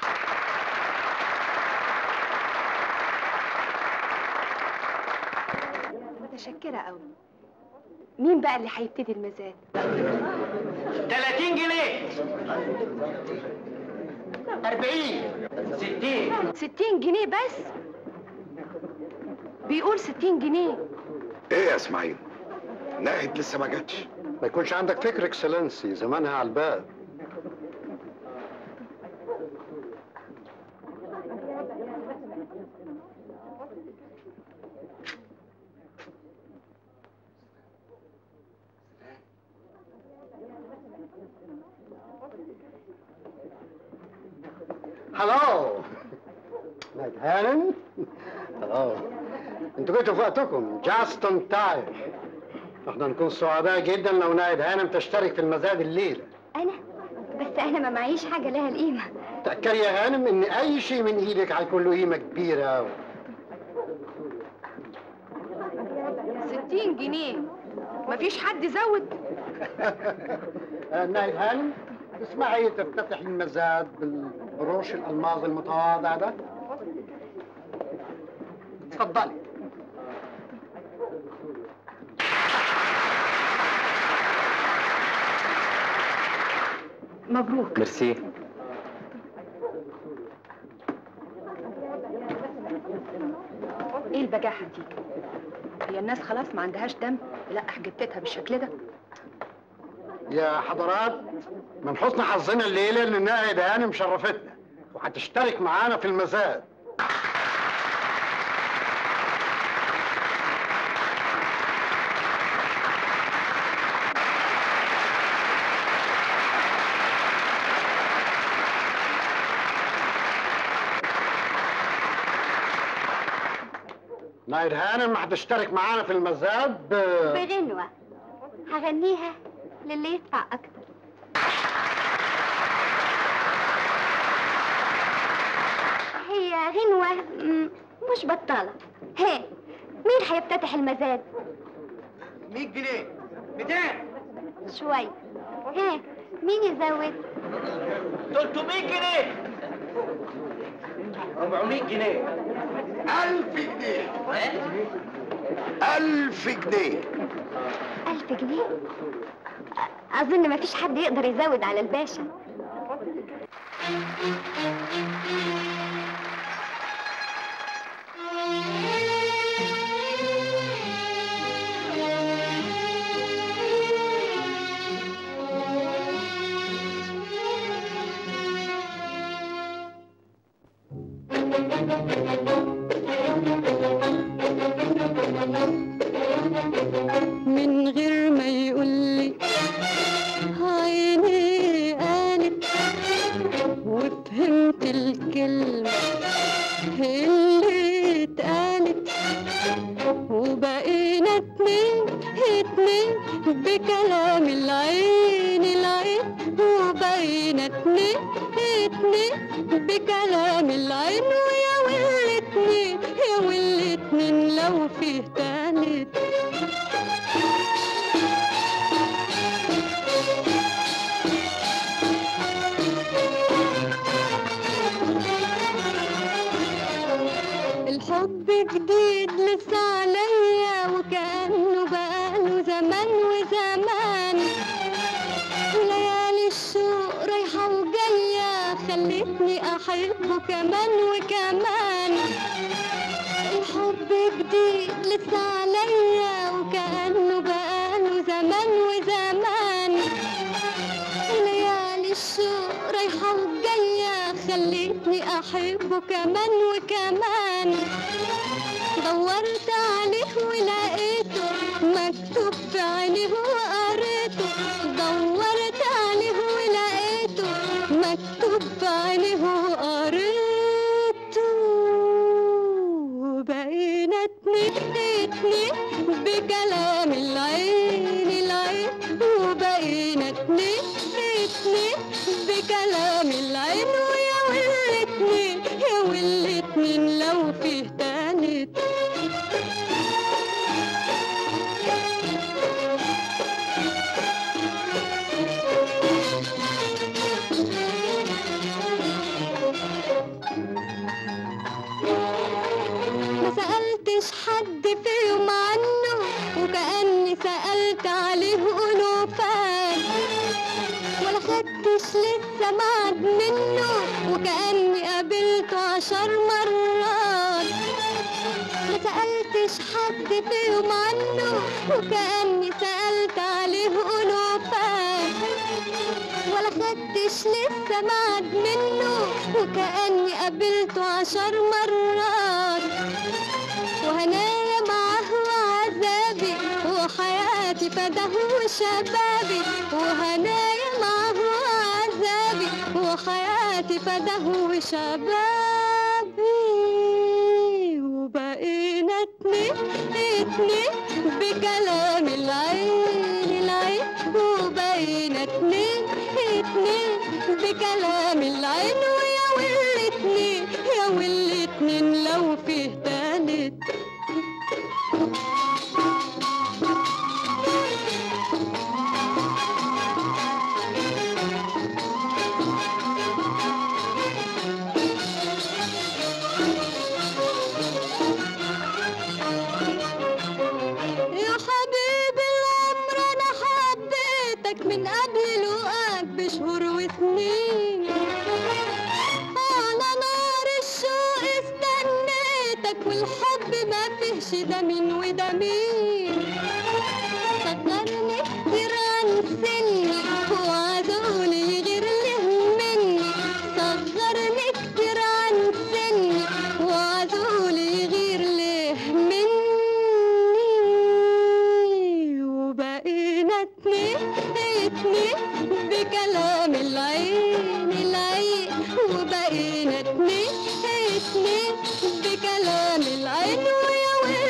متشكرة قوي مين بقى اللي هيبتدي المزاد 30 جنيه 40 60 60 جنيه بس بيقول 60 جنيه ايه يا اسماعيل ناهد لسه ما جاتش ما يكونش عندك فكر اكسلنسي زمانها على الباب هلو نايت هانم هلو انتوا جيتوا في وقتكم جاست اون تايم احنا نكون سعداء جدا لو نايد هانم تشترك في المزاد الليله انا بس انا ما معيش حاجة لها القيمة تأكدي يا هانم ان اي شيء من ايدك هيكون له قيمه كبيره قوي 60 جنيه مفيش حد زود نايد هانم اسمعي تفتتح المزاد بالبروش الالماظ المتواضع ده اتفضلي مبروك ميرسي ايه البجاحة دي هي الناس خلاص ما عندهاش دم لا جبتها بالشكل ده يا حضرات من حسن حظنا الليله ان نايد هانم شرفتنا وهتشترك معانا في المزاد ناير هانم هتشترك معانا في المزاد ب... بغنوة هغنيها للي يدفع أكتر هي غنوة مم، مش بطالة هي مين هيفتتح المزاد؟ 100 جنيه 200 شوي هي مين يزود؟ 300 جنيه 400 جنيه ألف جنيه ألف جنيه ألف جنيه؟ أ- أظن مفيش حد يقدر يزود على الباشا من غير ما يقولي عيني قالت وفهمت الكلمة اللي اتقالت وبقينا اتنين اتنين بكلام العين العين وبقينا اتنين اتنين بكلام العين ويا والاتنين يا والاتنين لو فيه تالت الحب جديد لسه عليا وكأنه بقاله زمان وزمان ليالي الشوق رايحة وجاية خلتني أحبه كمان وكمان الحب جديد لسه عليا وكأنه بقاله زمان وزمان ليالي الشوق رايحة وجاية خلتني أحبه كمان وكمان دورت عليه ولقيته مكتوب في عينيه وقريته دورت عليه ولقيته مكتوب في عينيه وقريته وبقينا اتنين اتنين بكلام العين العين وبقينا اتنين اتنين بكلام العين ويا والاتنين يا والاتنين لو فيه تالت ما سألتش حد فيهم عنه وكأني سألت عليه ألوفات ولا خدتش لسه معد منه وكأني قابلته عشر مرات ما سألتش حد فيهم عنه وكأني سألت عليه ألوفات ولا خدتش لسه معد منه وكأني قابلته عشر مرات وهنايا معاه وعذابي وحياتي فده وشبابي وهنايا معاه وعذابي وحياتي فده وشبابي وبقينا اتنين اتنين بكلام العين العين وبقينا اتنين اتنين بكلام العين ويا والاتنين يا والاتنين لو فيه تالت يا حبيبي العمر انا حبيتك من قبل لقاك بشهور وسنين على نار الشوق استنيتك والحب ما فيهش ده مين وده مين صغرني كتير عن سني وعدوني غير له مني صغرني كتير عن سني وعدولي غير له مني وبقينا اتنين اتنين بكلام العين العين وبقينا اتنين اتنين بكلام العين ويا ويل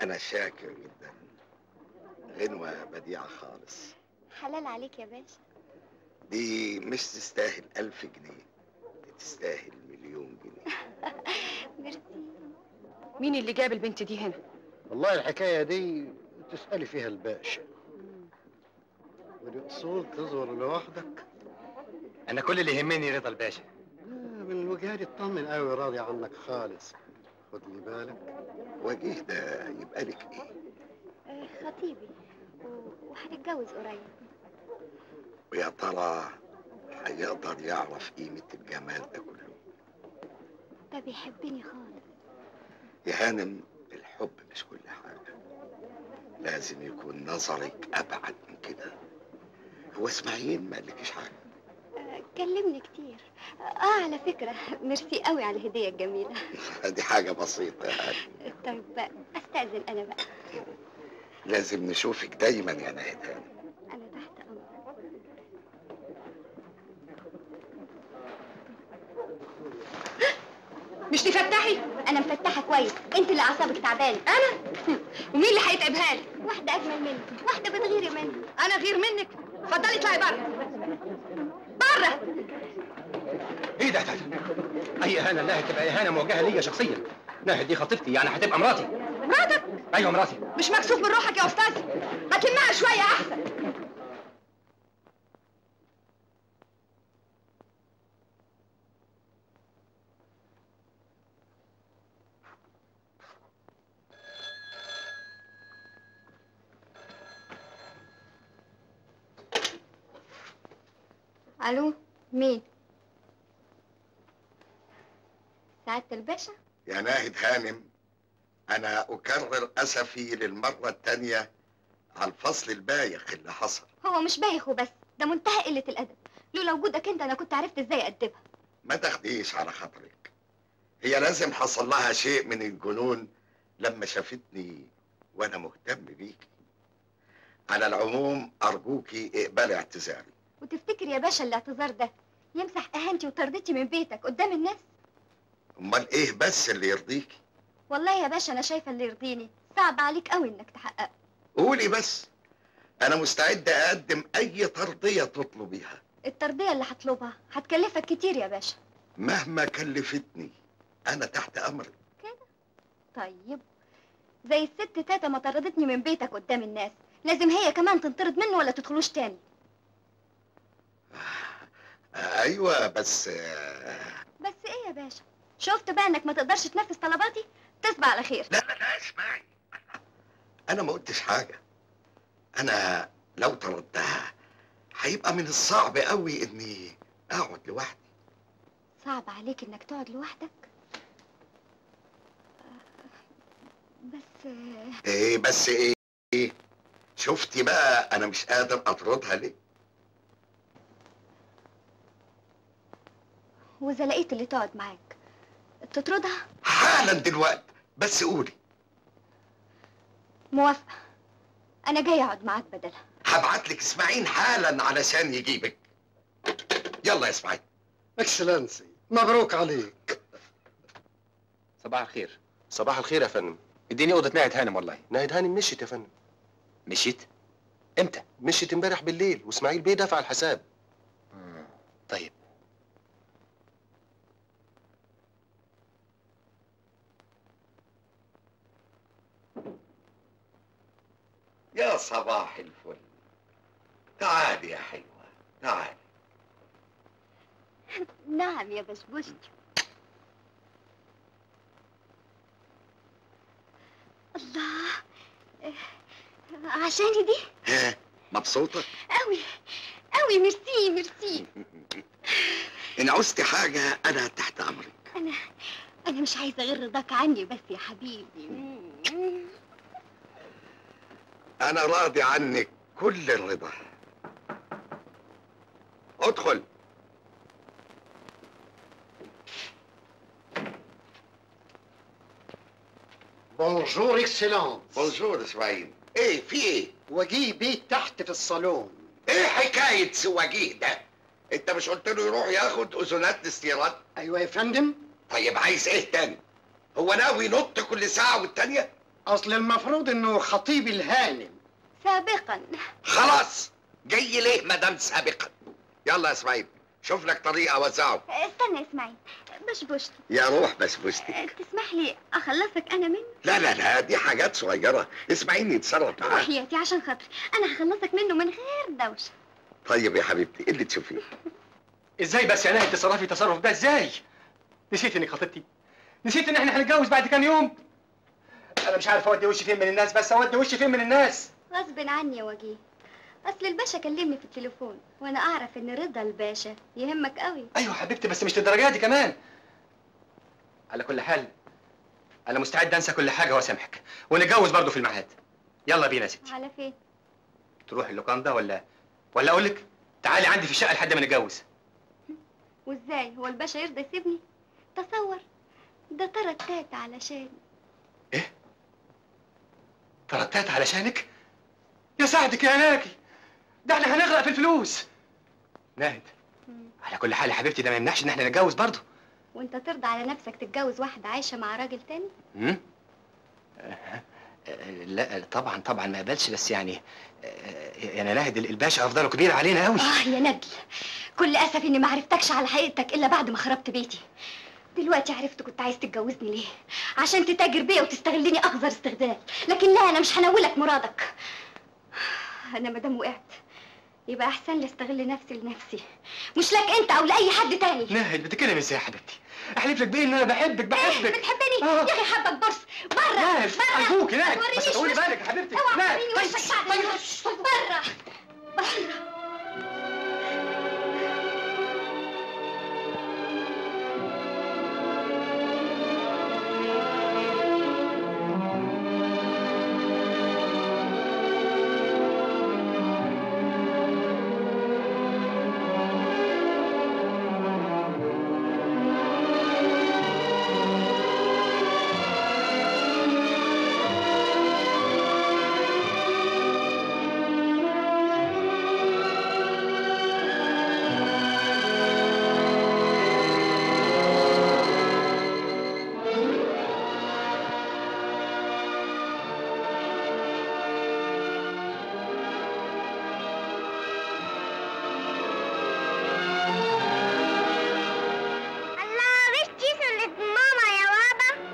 انا شاكر جدا غنوة بديعة خالص حلال عليك يا باشا دي مش تستاهل ألف جنيه دي تستاهل مليون جنيه ميرسي مين اللي جاب البنت دي هنا والله الحكاية دي تسألي فيها الباشا ودي أصول تظهر لوحدك انا كل اللي يهمني رضا الباشا آه، من الوجهة دي اطمن قوي راضي عنك خالص خد لي بالك وجيه ده يبقى لك ايه آه، خطيبي و- وهنتجوز قريب ويا ترى هيقدر يعرف قيمة الجمال ده كله ده بيحبني خالص يا هانم الحب مش كل حاجة لازم يكون نظرك أبعد من كده هو اسماعيل ما قالكيش حاجة آه، كلمني كتير اه على فكرة ميرسي قوي على الهدية الجميلة دي حاجة بسيطة يعني طيب بقى استأذن انا بقى لازم نشوفك دايما يا ناهد هانم انا تحت امرك مش تفتحي انا مفتحة كويس انت اللي اعصابك تعبانة انا ومين اللي هيتعبها لي واحدة اجمل مني واحدة بتغيري مني انا غير منك اتفضلي اطلعي بره بره ايه ده ده اي اهانه ناهد تبقى اهانه موجهه ليا شخصيا ناهد دي خطيبتي يعني هتبقى مراتي مراتك ايوه مراتي مش مكسوف من روحك يا استاذ ما تلمها شويه احسن الو مين سعادة الباشا يا ناهد هانم أنا أكرر أسفي للمرة التانية على الفصل البايخ اللي حصل هو مش بايخ وبس ده منتهى قلة الأدب لولا وجودك أنت أنا كنت عرفت إزاي أدبها ما تاخديش على خاطرك هي لازم حصل لها شيء من الجنون لما شافتني وأنا مهتم بيكي على العموم أرجوكي اقبلي اعتذاري وتفتكر يا باشا الاعتذار ده يمسح إهانتي وطردتي من بيتك قدام الناس أمال إيه بس اللي يرضيكي والله يا باشا أنا شايفة اللي يرضيني صعب عليك قوي إنك تحققه قولي بس أنا مستعد أقدم أي ترضية تطلبيها الترضية اللي هطلبها هتكلفك كتير يا باشا مهما كلفتني أنا تحت أمرك طيب زي الست تاتا ما طردتني من بيتك قدام الناس لازم هي كمان تنطرد منه ولا تدخلوش تاني أيوة بس آه، بس ايه يا باشا شفت بقى انك ما تقدرش تنفذ طلباتي تصبح على خير لا لا لا اسمعي أنا ما قلتش حاجة أنا لو طردتها هيبقى من الصعب قوي إني أقعد لوحدي صعب عليك انك تقعد لوحدك بس إيه بس إيه إيه شفتي بقى أنا مش قادر أطردها ليه واذا لقيت اللي تقعد معاك تطردها حالا دلوقتي بس قولي موافقة انا جاي اقعد معاك بدلها هبعت لك اسماعيل حالا علشان يجيبك يلا يا اسماعيل اكسلنسي مبروك عليك صباح الخير صباح الخير يا فندم اديني اوضه ناهد هانم والله ناهد هانم مشيت يا فندم مشيت امتى مشيت امبارح بالليل واسماعيل بيه دفع الحساب طيب يا صباح الفل تعالي يا حلوة تعالي نعم يا بشبوش الله إيه، عشاني دي ها مبسوطة قوي قوي ميرسي ميرسي إن عوزتي حاجة أنا تحت أمرك انا انا مش عايزه غير رضاك عني بس يا حبيبي أنا راضي عنك كل الرضا ادخل بونجور اكسلانس بونجور اسماعيل ايه في ايه وجيه بيه تحت في الصالون ايه حكاية سواجيه ده انت مش قلت له يروح ياخد اذونات استيراد ايوه يا فندم طيب عايز ايه تاني هو ناوي ينط كل ساعة والتانية اصل المفروض انه خطيب الهانم سابقا خلاص جاي ليه مدام سابقا يلا يا اسماعيل شوف لك طريقه وزعه استنى يا اسماعيل بشبشت يا روح بسبوستي تسمح لي اخلصك انا منه لا لا لا دي حاجات صغيره اسماعيل يتصرف معاه وحياتي عشان خاطري انا هخلصك منه من غير دوشه طيب يا حبيبتي ايه اللي تشوفيه ازاي بس يا ناهد تتصرفي التصرف ده ازاي؟ نسيت انك خطيبتي نسيت ان احنا هنتجوز بعد كام يوم انا مش عارف اودي وشي فين من الناس بس اودي وشي فين من الناس غصب عني يا وجيه اصل الباشا كلمني في التليفون وانا اعرف ان رضا الباشا يهمك قوي ايوه حبيبتي بس مش للدرجه دي كمان على كل حال انا مستعد انسى كل حاجه واسامحك ونتجوز برضه في الميعاد يلا بينا يا ستي على فين تروح اللوكاندا ولا ولا اقول لك تعالي عندي في الشقه لحد ما نتجوز وازاي هو الباشا يرضى يسيبني تصور ده ترتات علشان ترتات علشانك يا سعدك يا ناكي ده احنا هنغرق في الفلوس ناهد على كل حال يا حبيبتي ده ما يمنعش ان احنا نتجوز برضه وانت ترضى على نفسك تتجوز واحده عايشه مع راجل تاني امم لا طبعا طبعا ما يقبلش بس يعني آه، يعني ناهد الباشا افضله كبير علينا قوي اه يا نجل كل اسف اني ما عرفتكش على حقيقتك الا بعد ما خربت بيتي دلوقتي عرفت كنت عايز تتجوزني ليه عشان تتاجر بيا وتستغلني اخذر استغلال لكن لا انا مش هنولك مرادك انا مادام وقعت يبقى احسن لي استغل نفسي لنفسي مش لك انت او لاي حد تاني ناهد بتتكلم ازاي يا حبيبتي احلف لك بيه ان انا بحبك بحبك بتحبني آه. يا اخي حبك برص بره ناهد بره ارجوك ناهد ما بس تورينيش طولي وشك. بالك يا حبيبتي اوعى ناهد توريني طيب، وشك بعد بره بره الله مش دي سنة ماما يا بابا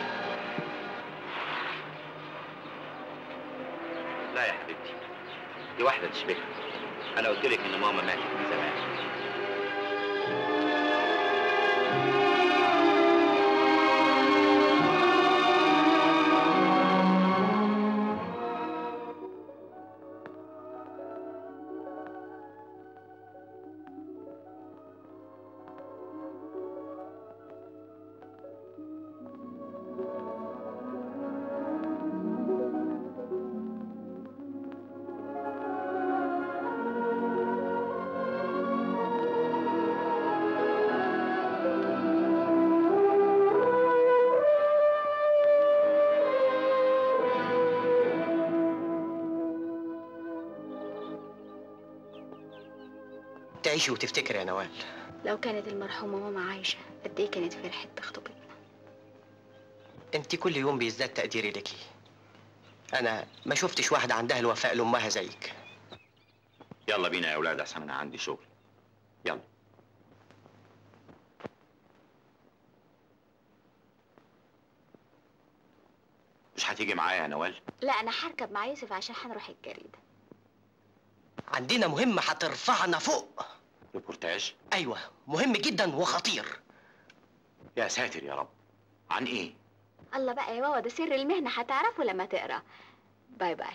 لا يا حبيبتي دي واحدة تشبهها أنا قلت لك إن ماما ماتت من زمان تعيشي وتفتكري يا نوال لو كانت المرحومة ماما عايشة قد ايه كانت فرحت تخطبتنا انت كل يوم بيزداد تقديري ليكي انا ما شفتش واحده عندها الوفاء لامها زيك يلا بينا يا أولاد عشان أنا عندي شغل يلا مش هتيجي معايا يا نوال لا انا هركب مع يوسف عشان هنروح الجريدة عندنا مهمه هترفعنا فوق ريبورتاج ايوه مهم جدا وخطير يا ساتر يا رب عن إيه؟ الله بقى يا بابا ده سر المهنة هتعرفه لما تقرا باي باي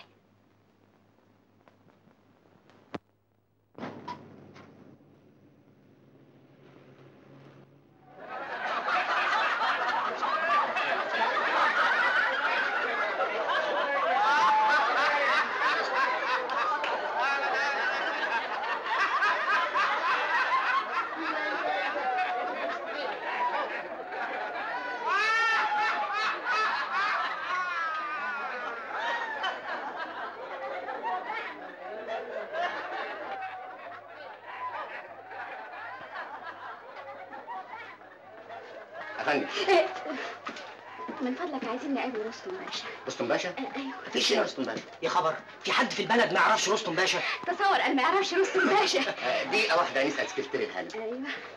افندم من فضلك عايزين نقابل رستم باشا رستم باشا آه، ايوه مفيش هنا رستم باشا يا خبر في حد في البلد ما يعرفش رستم باشا تصور انا ما يعرفش رستم باشا آه، دقيقه واحده نسال سكرتير الهانم ايوه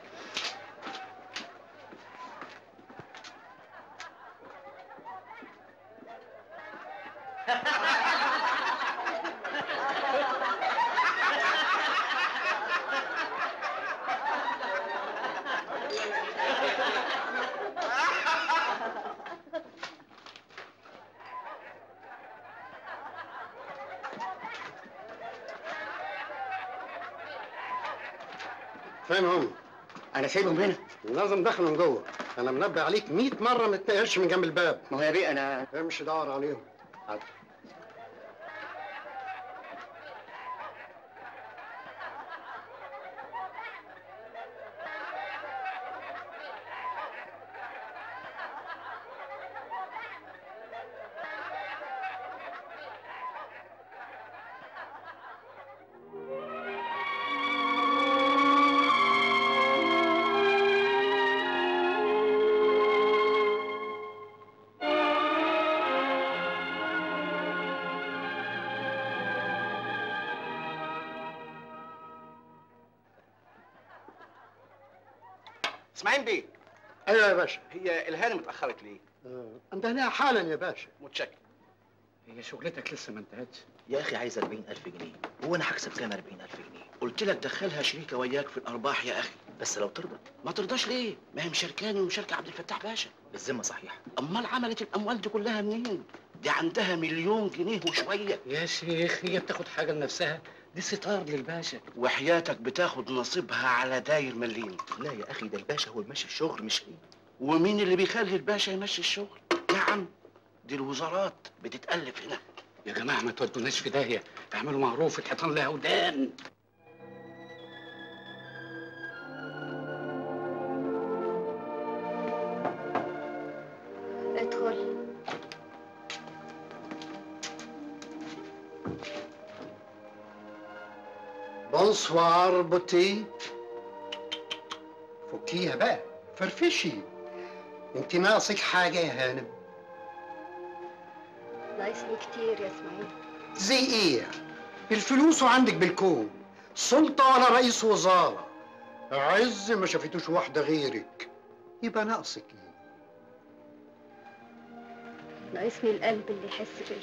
فين هم؟ انا سايبهم هنا لازم دخلهم جوه انا منبه عليك 100 مره ما تنقلش من جنب الباب ما هو يا بيه انا امشي دور عليهم حاضر اسماعيل بيه ايوه يا باشا هي الهانم اتاخرت ليه؟ آه، انتهينا حالا يا باشا متشكر هي شغلتك لسه ما انتهتش يا اخي عايز 40000 جنيه هو انا هكسب كام 40000 جنيه قلت لك دخلها شريكه وياك في الارباح يا اخي بس لو ترضى ما ترضاش ليه ما هي مشاركاني ومشاركه عبد الفتاح باشا بالذمه صحيح امال عملت الاموال دي كلها منين دي عندها مليون جنيه وشويه يا شيخ هي بتاخد حاجه لنفسها دي ستار للباشا وحياتك بتاخد نصيبها على داير مليم لا يا اخي ده الباشا هو اللي ماشي الشغل مش هي ومين اللي بيخلي الباشا يمشي الشغل نعم دي الوزارات بتتالف هنا يا جماعه ما تودوناش في داهيه اعملوا معروف الحيطان لها ودان ادخل بونسوار بوتي فكيها بقى فرفشي انت ناقصك حاجه يا هانم ناقصني كتير يا اسماعيل زي ايه الفلوس وعندك بالكون سلطه ولا رئيس وزاره عز ما شافتوش واحده غيرك يبقى ناقصك ايه ناقصني القلب اللي يحس بيا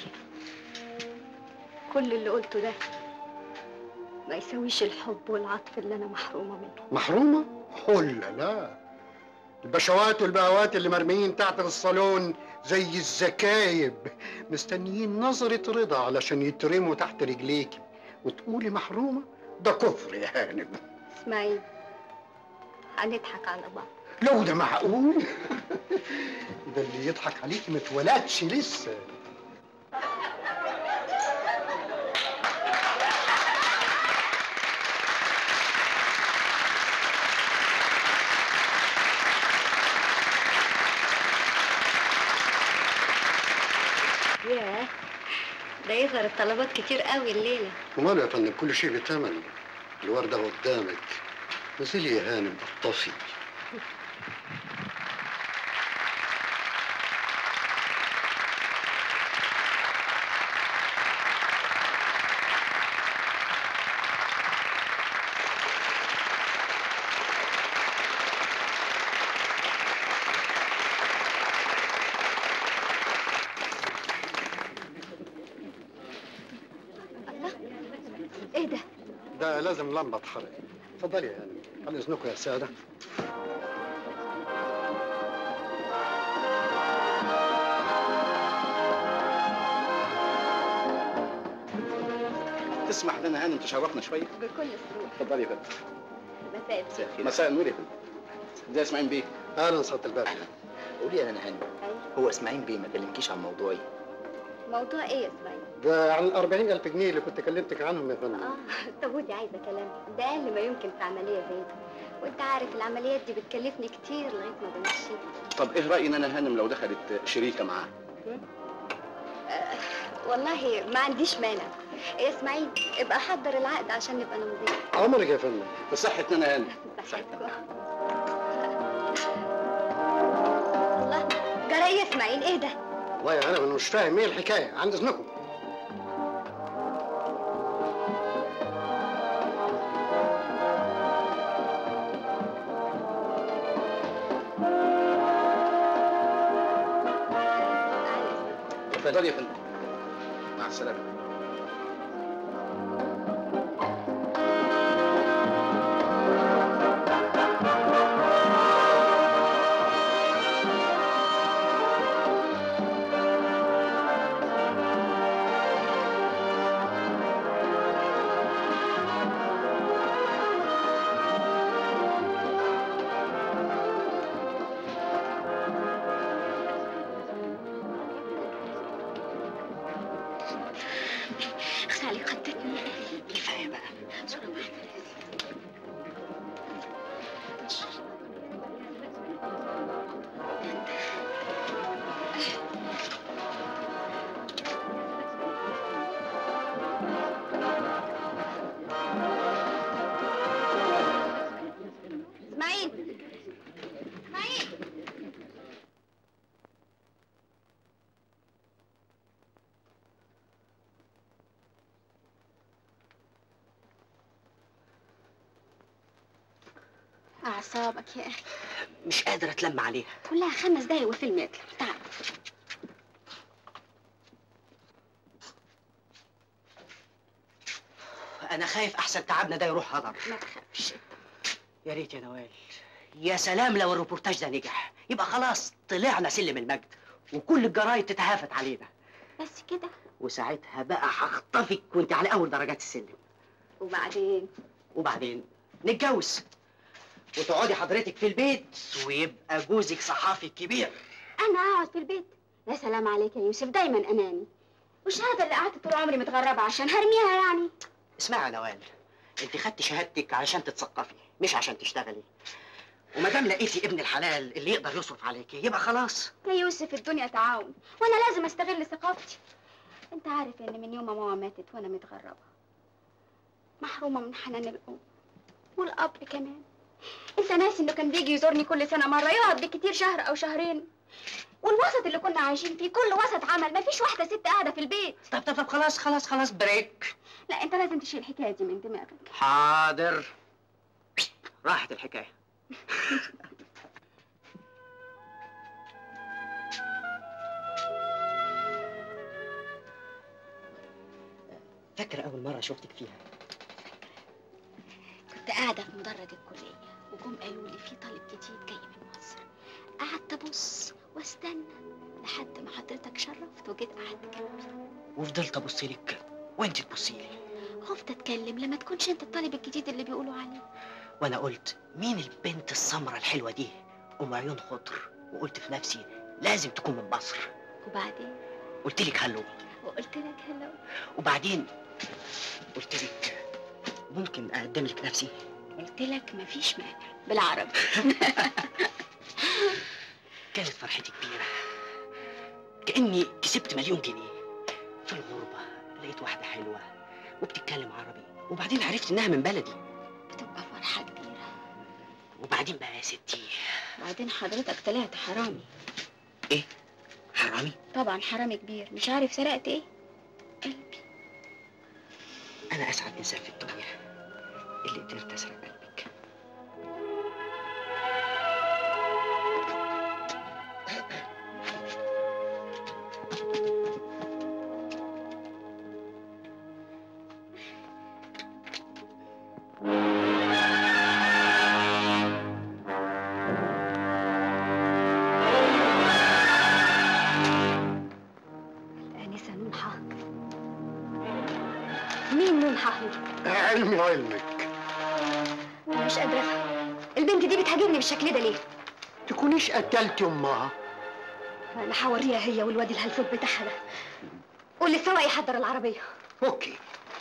كل اللي قلته ده ما يساويش الحب والعطف اللي انا محرومه منه محرومه حل لا البشوات والبهوات اللي مرميين تحت الصالون زي الزكايب مستنيين نظرة رضا علشان يترموا تحت رجليك وتقولي محرومة ده كفر يا هانم اسماعيل هنضحك على بعض لو ده معقول ده اللي يضحك عليك ما اتولدش لسه ياه ده يظهر الطلبات كتير قوي الليله وماله يا فندم كل شيء بثمن الوردة قدامك نزلي يا هانم اطفي ايه ده ده لازم لمبة تحرق اتفضلي يا هانم على اذنكم يا سادة تسمح لنا هانم تشرفنا شويه بكل سرور اتفضلي يا فندم مساء الخير مساء النور يا فندم ازي اسماعيل بيه اهلا سعادة الباشا قولي يا انا هاني هو اسماعيل بيه ما كلمكيش عن موضوعي موضوع ايه يا اسماعيل ده عن ال 40000 جنيه اللي كنت كلمتك عنهم يا فندم اه طب ودي عايزه كلام ده اقل ما يمكن في عمليه زي دي وانت عارف العمليات دي بتكلفني كتير لغايه ما بمشي طب ايه رايي ان انا هانم لو دخلت شريكه معاه آه والله ما عنديش مانع يا اسماعيل ابقى حضر العقد عشان نبقى نمضيه عمرك يا فندم بصحة انا هانم صحتكم الله جرى ايه يا اسماعيل ايه ده والله يا هانم انا مش فاهم ايه الحكايه عند اذنكم اتفضل يا فندم مع السلامه خالي خدتني كفايه بقى صورة واحدة اسماعيل اسماعيل أعصابك يا أخي مش قادر اتلم عليها كلها خمس دقايق والفيلم يطلع تعال انا خايف احسن تعبنا ده يروح هدر ما تخافش يا ريت يا نوال يا سلام لو الريبورتاج ده نجح يبقى خلاص طلعنا سلم المجد وكل الجرايد تتهافت علينا بس كده وساعتها بقى هخطفك وانت على اول درجات السلم وبعدين وبعدين نتجوز وتقعدي حضرتك في البيت ويبقى جوزك صحافي كبير أنا أقعد في البيت يا سلام عليك يا يوسف دايما أناني والشهادة اللي قعدت طول عمري متغربة عشان هرميها يعني اسمعي يا نوال انت خدت شهادتك علشان تتثقفي مش عشان تشتغلي وما دام لقيتي ابن الحلال اللي يقدر يصرف عليكي يبقى خلاص يا يوسف الدنيا تعاون وأنا لازم أستغل ثقافتي أنت عارف إن من يوم ما ماما ماتت وأنا متغربة محرومة من حنان الأم والأب كمان أنت ناسي إنه كان بيجي يزورني كل سنة مرة يقعد بالكتير شهر أو شهرين والوسط اللي كنا عايشين فيه كل وسط عمل مفيش واحدة ست قاعدة في البيت طب طب طب خلاص خلاص خلاص بريك لا أنت لازم تشيل الحكاية دي من دماغك حاضر راحت الحكايه فاكرة أول مرة شفتك فيها كنت قاعدة في مدرج الكلية وجم قالوا لي في طالب جديد جاي من مصر قعدت أبص واستنى لحد ما حضرتك شرفت وجيت قعدت جنبي وفضلت أبص لك وأنت تبصي لي خفت أتكلم لما تكونش أنت الطالب الجديد اللي بيقولوا عليه وأنا قلت مين البنت السمرة الحلوة دي أم عيون خضر وقلت في نفسي لازم تكون من مصر وبعدين قلت لك هلو وقلت لك هلو وبعدين قلت لك ممكن أقدم لك نفسي قلت لك مفيش مانع بالعربي كانت فرحتي كبيرة كأني كسبت مليون جنيه في الغربة لقيت واحدة حلوة وبتتكلم عربي وبعدين عرفت إنها من بلدي بتبقى فرحة كبيرة وبعدين بقى يا ستي بعدين حضرتك طلعت حرامي إيه؟ حرامي؟ طبعا حرامي كبير مش عارف سرقت ايه أنا أسعد إنسان في الدنيا اللي قدرت أسرق قلبك الآنسة نونحة مين نونحة هي؟ علمي علمك مش قادرة أفهم البنت دي بتهاجمني بالشكل ده ليه؟ تكونيش قتلت امها أنا هوريها هي والواد الهلفوت بتاعها ده قول للسواق يحضر العربية اوكي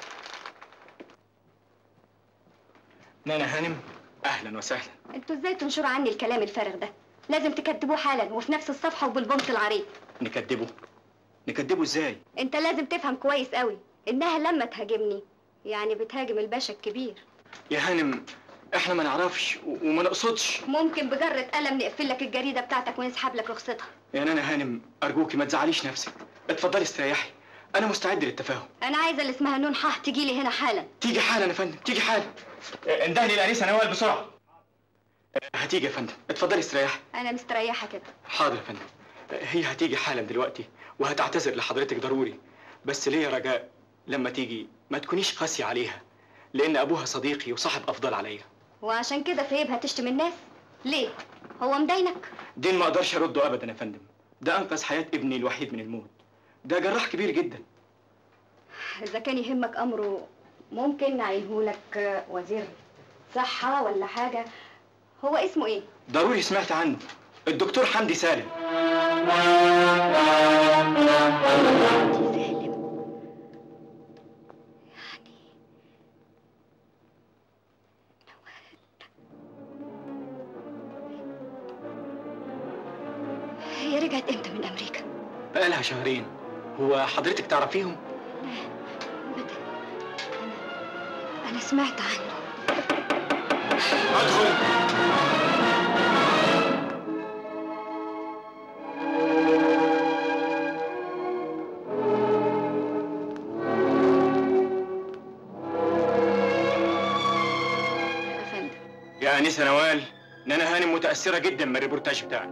نانا هانم اهلا وسهلا انتوا ازاي تنشروا عني الكلام الفارغ ده؟ لازم تكتبوه حالا وفي نفس الصفحة وبالبنط العريض نكدبه نكدبه ازاي انت لازم تفهم كويس قوي انها لما تهاجمني يعني بتهاجم الباشا الكبير يا هانم احنا ما نعرفش و- وما نقصدش ممكن بجرة قلم نقفل لك الجريدة بتاعتك ونسحب لك رخصتها يا نانا هانم ارجوكي ما تزعليش نفسك اتفضلي استريحي انا مستعد للتفاهم انا عايزه اللي اسمها نون حاه تجي لي هنا حالا تيجي حالا يا فندم تيجي حالا آه، اندهني الانسه نوال بسرعه آه، هتيجي يا فندم اتفضلي استريحي انا مستريحه كده حاضر يا فندم آه، هي هتيجي حالا دلوقتي وهتعتذر لحضرتك ضروري بس ليه يا رجاء لما تيجي ما تكونيش قاسي عليها لان ابوها صديقي وصاحب افضل عليا وعشان كده سايبها تشتم الناس ليه هو مدينك دين ما اقدرش ارده ابدا يا فندم ده انقذ حياه ابني الوحيد من الموت ده جراح كبير جدا اذا كان يهمك امره ممكن نعينهولك وزير صحه ولا حاجه هو اسمه ايه ضروري سمعت عنه الدكتور حمدي سالم هي رجعت امتى من امريكا بقالها شهرين هو حضرتك تعرفيهم انا سمعت عنه ادخل يا فندم يا انسه نوال نانا هانم متاثره جدا من الريبورتاج بتاعك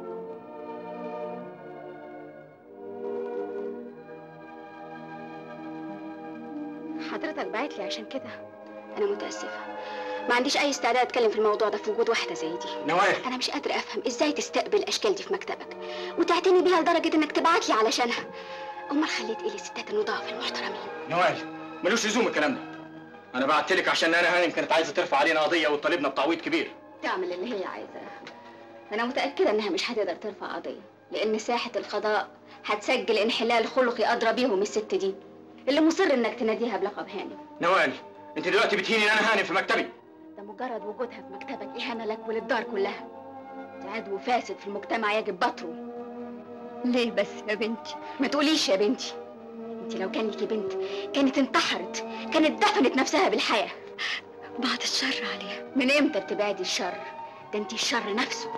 حضرتك بعت لي عشان كده انا متاسفه ما عنديش اي استعداد اتكلم في الموضوع ده في وجود واحده زي دي نوال انا مش قادره افهم ازاي تستقبل الاشكال دي في مكتبك وتعتني بيها لدرجه انك تبعت لي علشانها امال خليت ايه للستات النضاف المحترمين نوال ملوش لزوم الكلام ده انا بعت لك عشان نانا هانم كانت عايزه ترفع علينا قضيه وتطالبنا بتعويض كبير تعمل اللي هي عايزاه انا متاكده انها مش هتقدر ترفع قضيه لان ساحه القضاء هتسجل انحلال خلقي ادرى بيهم الست دي اللي مصر انك تناديها بلقب هانم نوال انت دلوقتي بتهيني نانا هانم في مكتبي ده مجرد وجودها في مكتبك إهانة لك وللدار كلها ده عدو فاسد في المجتمع يجب بطره ليه بس يا بنتي ما تقوليش يا بنتي انت لو كان ليكي بنت كانت انتحرت كانت دفنت نفسها بالحياة بعد الشر عليها من امتى بتبعدي الشر ده انت الشر نفسه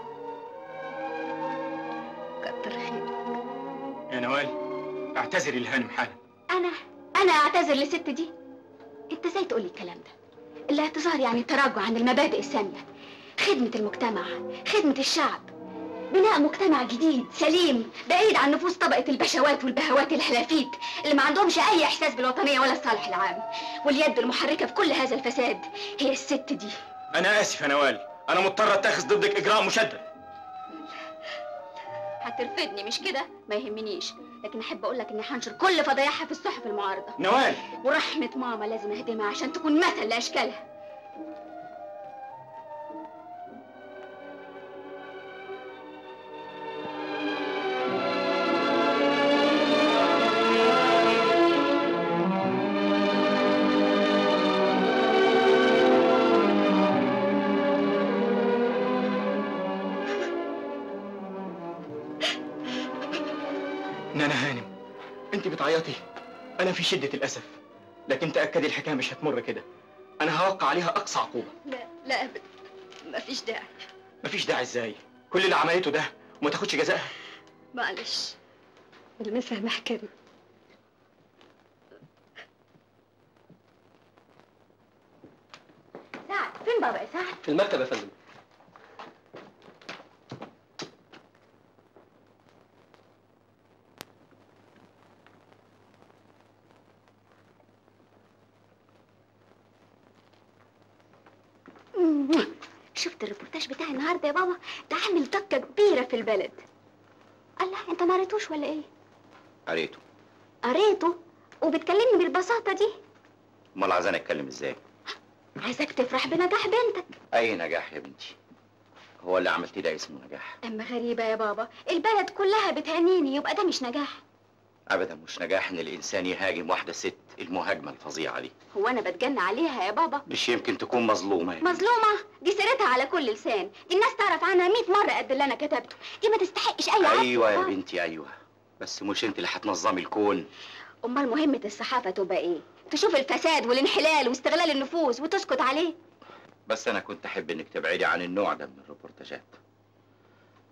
كتر خيرك يا نوال اعتذري لهانم حالا انا انا اعتذر للست دي انت ازاي تقولي الكلام ده الاعتذار يعني تراجع عن المبادئ السامية خدمة المجتمع خدمة الشعب بناء مجتمع جديد سليم بعيد عن نفوس طبقة البشوات والبهوات الحلافيت اللي ما عندهمش أي إحساس بالوطنية ولا الصالح العام واليد المحركة في كل هذا الفساد هي الست دي انا اسف يا نوال انا مضطر اتخذ ضدك اجراء مشدد هترفدني مش كده ما يهمنيش لكن احب اقول لك اني هنشر كل فضايحها في الصحف المعارضه نوال ورحمه ماما لازم اهدمها عشان تكون مثل لاشكالها نانا هانم انت بتعيطي انا في شده الاسف لكن تاكدي الحكايه مش هتمر كده انا هوقع عليها اقصى عقوبه لا لا ابدا مفيش داعي مفيش داعي ازاي كل اللي عملته ده وما تاخدش جزاءها معلش المسامح كريم سعد فين بابا يا سعد في المكتب يا فندم شفت الريبورتاج بتاع النهارده يا بابا ده عامل ضجه كبيره في البلد الله انت ما قريتوش ولا ايه قريته قريته وبتكلمني بالبساطه دي امال عايزاني اتكلم ازاي عايزاك تفرح بنجاح بنتك اي نجاح يا بنتي هو اللي عملتيه ده اسمه نجاح اما غريبه يا بابا البلد كلها بتهنيني يبقى ده مش نجاح ابدا مش نجاح ان الانسان يهاجم واحده ست المهاجمه الفظيعه دي هو انا بتجنى عليها يا بابا مش يمكن تكون مظلومه يعني. مظلومه دي سيرتها على كل لسان دي الناس تعرف عنها 100 مره قد اللي انا كتبته دي ما تستحقش اي عفو ايوه يا آه. بنتي ايوه بس مش انت اللي هتنظمي الكون امال مهمه الصحافه تبقى ايه تشوف الفساد والانحلال واستغلال النفوس وتسكت عليه بس انا كنت احب انك تبعدي عن النوع ده من الريبورتاجات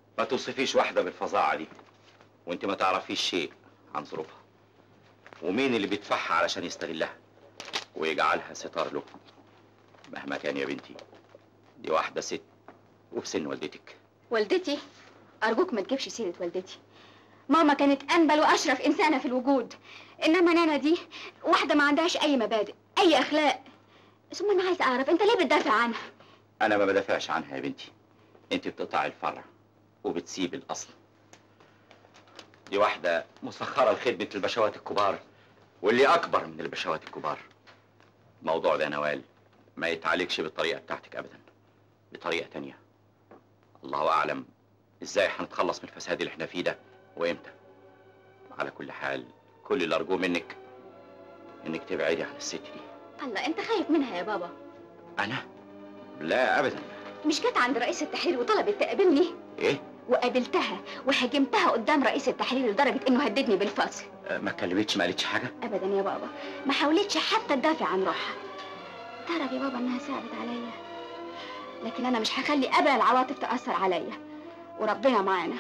ما توصفيش واحدة بالفظاعة دي وانت ما تعرفيش شيء عن ظروفها ومين اللي بيدفعها علشان يستغلها ويجعلها ستار له مهما كان يا بنتي دي واحدة ست وفي سن والدتك والدتي أرجوك ما تجيبش سيرة والدتي ماما كانت أنبل وأشرف إنسانة في الوجود إنما نانا دي واحدة ما عندهاش أي مبادئ أي أخلاق ثم أنا عايز أعرف أنت ليه بتدافع عنها أنا ما بدافعش عنها يا بنتي أنت بتقطعي الفرع وبتسيب الأصل دي واحدة مسخرة لخدمة البشوات الكبار واللي أكبر من البشوات الكبار الموضوع ده يا نوال ما يتعالجش بالطريقة بتاعتك أبدا بطريقة تانية الله أعلم إزاي هنتخلص من الفساد اللي احنا فيه ده وإمتى على كل حال كل اللي أرجوه منك إنك تبعدي عن الست دي الله أنت خايف منها يا بابا أنا؟ لا أبدا مش جت عند رئيس التحرير وطلبت تقابلني إيه؟ وقابلتها وهاجمتها قدام رئيس التحرير لدرجة إنه هددني بالفصل أه، ما اتكلمتش ما قالتش حاجة؟ أبدا يا بابا ما حاولتش حتى تدافع عن روحها تعرف يا بابا إنها صعبت عليا لكن أنا مش هخلي أبدا العواطف تأثر عليا وربنا معانا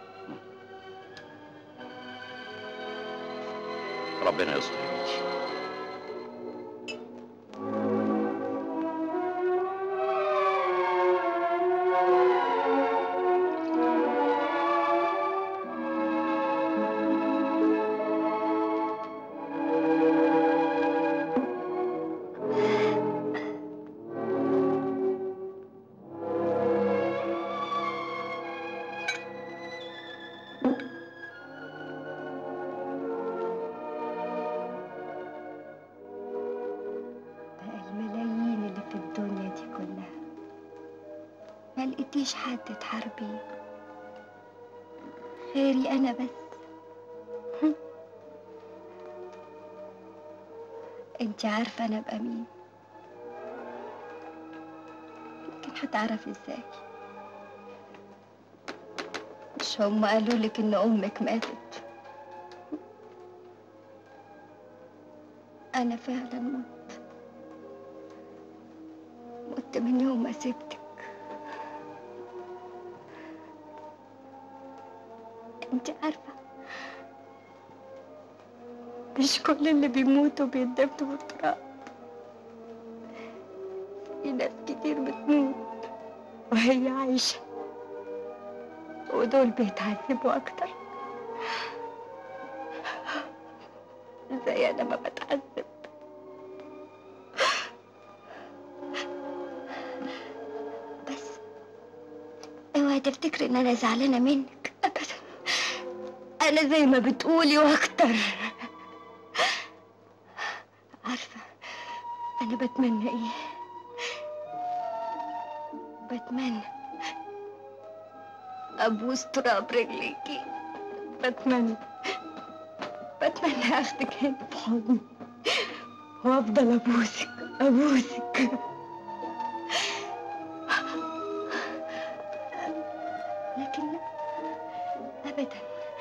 ربنا يستر يا بنتي بقى الملايين اللي في الدنيا دي كلها ما لقيتيش حد تحاربيه غيري انا بس هم؟ انت عارفه انا ابقى مين لكن هتعرفي ازاي مش هم قالوا لك ان امك ماتت انا فعلا مت مت من يوم ما سبتك انت عارفة مش كل اللي بيموتوا بيندفنوا في التراب في ناس كتير بتموت وهي عايشة ودول بيتعذبوا أكتر زي أنا ما بتعذب بس اوعي تفتكري ان انا زعلانه منك ابدا انا زي ما بتقولي واكتر عارفه انا بتمنى ايه بتمنى ابوس تراب رجليكي بتمنى بتمنى اخدك هنا في حضني وافضل ابوسك ابوسك لكن لا ابدا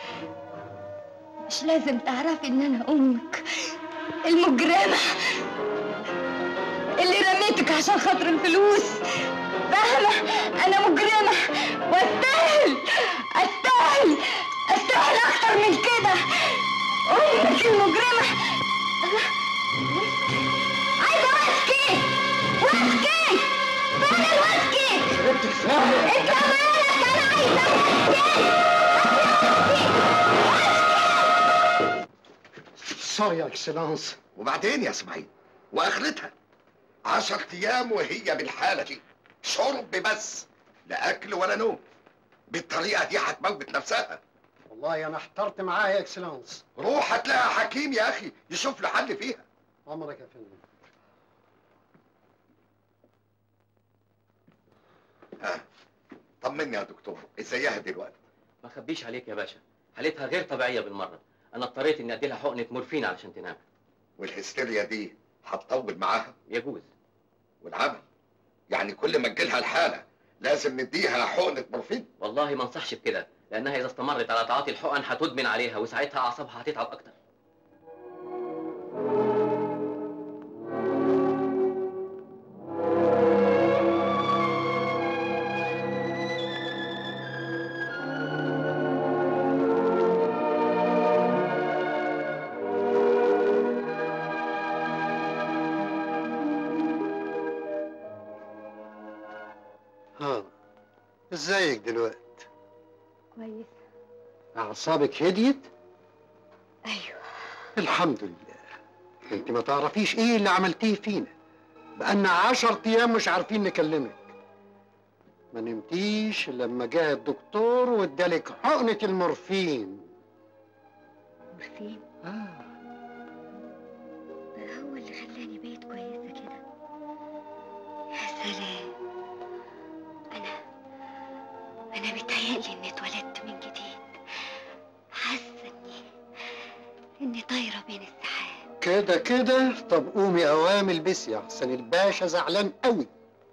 مش لازم تعرفي ان انا امك المجرمه اللي رميتك عشان خاطر الفلوس فاهمه انا مجرمه واستاهل استاهل استاهل اكتر من كده امك المجرمه الله عايزه واسكي واسكي فين الواسكي انت مالك انا عايزه سوري يا اكسلانس وبعدين يا اسماعيل واخرتها عشر ايام وهي بالحاله دي شرب بس لا اكل ولا نوم بالطريقه دي هتموت نفسها والله انا احترت معاها يا اكسلانس روح هتلاقي حكيم يا اخي يشوف له حل فيها امرك يا فندم ها طمني يا دكتور ازيها دلوقتي ما اخبيش عليك يا باشا حالتها غير طبيعيه بالمره انا اضطريت اني ادي لها حقنه مورفين علشان تنام والهستيريا دي هتطول معاها يجوز والعمل يعني كل ما تجيلها الحاله لازم نديها حقنه مورفين والله ما انصحش بكده لانها اذا استمرت على تعاطي الحقن هتدمن عليها وساعتها اعصابها هتتعب اكتر ها ازيك دلوقتي كويس اعصابك هديت ايوه الحمد لله انت ما تعرفيش ايه اللي عملتيه فينا بقالنا عشر ايام مش عارفين نكلمك ما نمتيش إلا لما جه الدكتور وادالك حقنة المورفين مورفين آه. ده هو اللي خلاني بقيت كويسة كده يا سلام أنا أنا بيتهيألي إني اتولدت من جديد حاسة إني إني طايرة بين السحاب كده كده طب قومي قوام البسي احسن الباشا زعلان قوي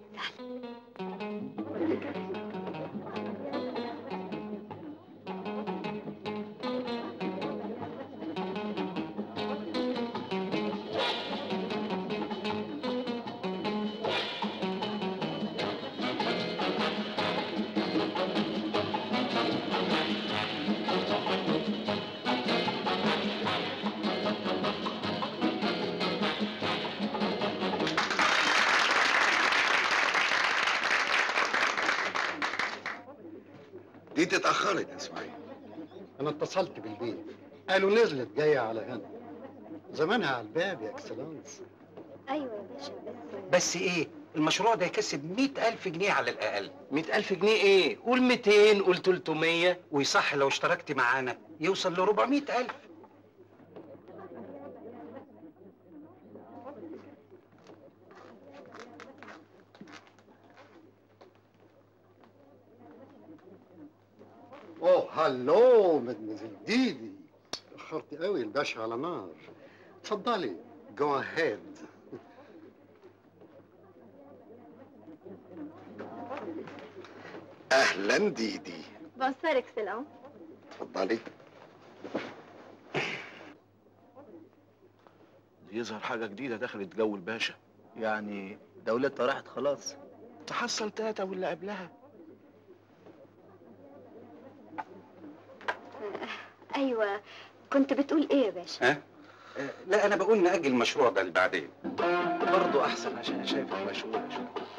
دي اتأخرت يا اسماعيل انا اتصلت بالبيت قالوا نزلت جايه على هنا زمانها على الباب يا اكسلانس أيوة يا باشا بس بس ايه المشروع ده يكسب مئة ألف جنيه على الأقل مئة ألف جنيه ايه؟ قول 200 قول 300 ويصح لو اشتركت معانا يوصل ل 400 ألف اوه هلو مدمزيل ديدي اخرت قوي الباشا على نار اتفضلي جو اهيد أهلا ديدي بونسوار اكسلون اتفضلي يظهر حاجة جديدة دخلت جو الباشا يعني دولتها راحت خلاص تحصل تاتا واللي قبلها أيوة كنت بتقول إيه يا باشا؟ ها؟ لا أنا بقول نأجل المشروع ده لبعدين برضه أحسن عشان شايفك مشغولة شوية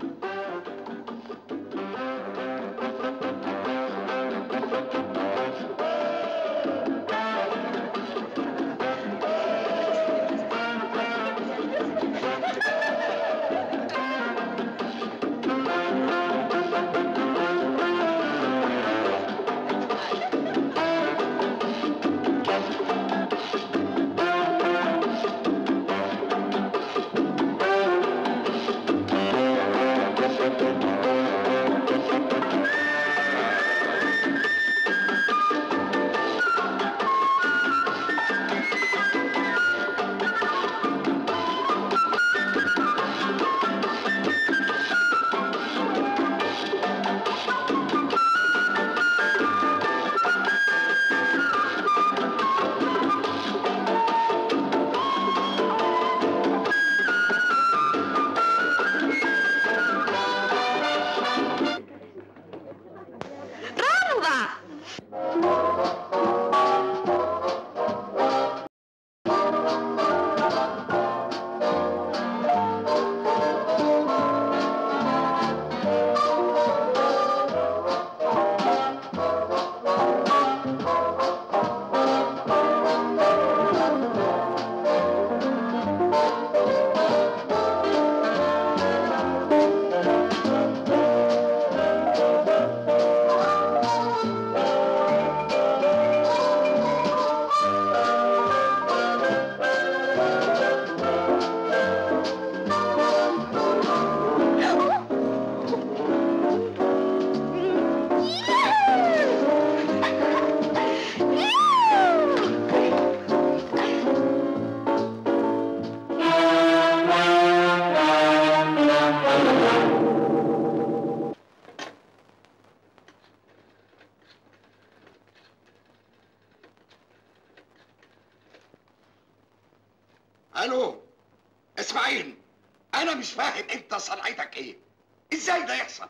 الو اسماعيل انا مش فاهم انت صنعتك ايه ازاي ده يحصل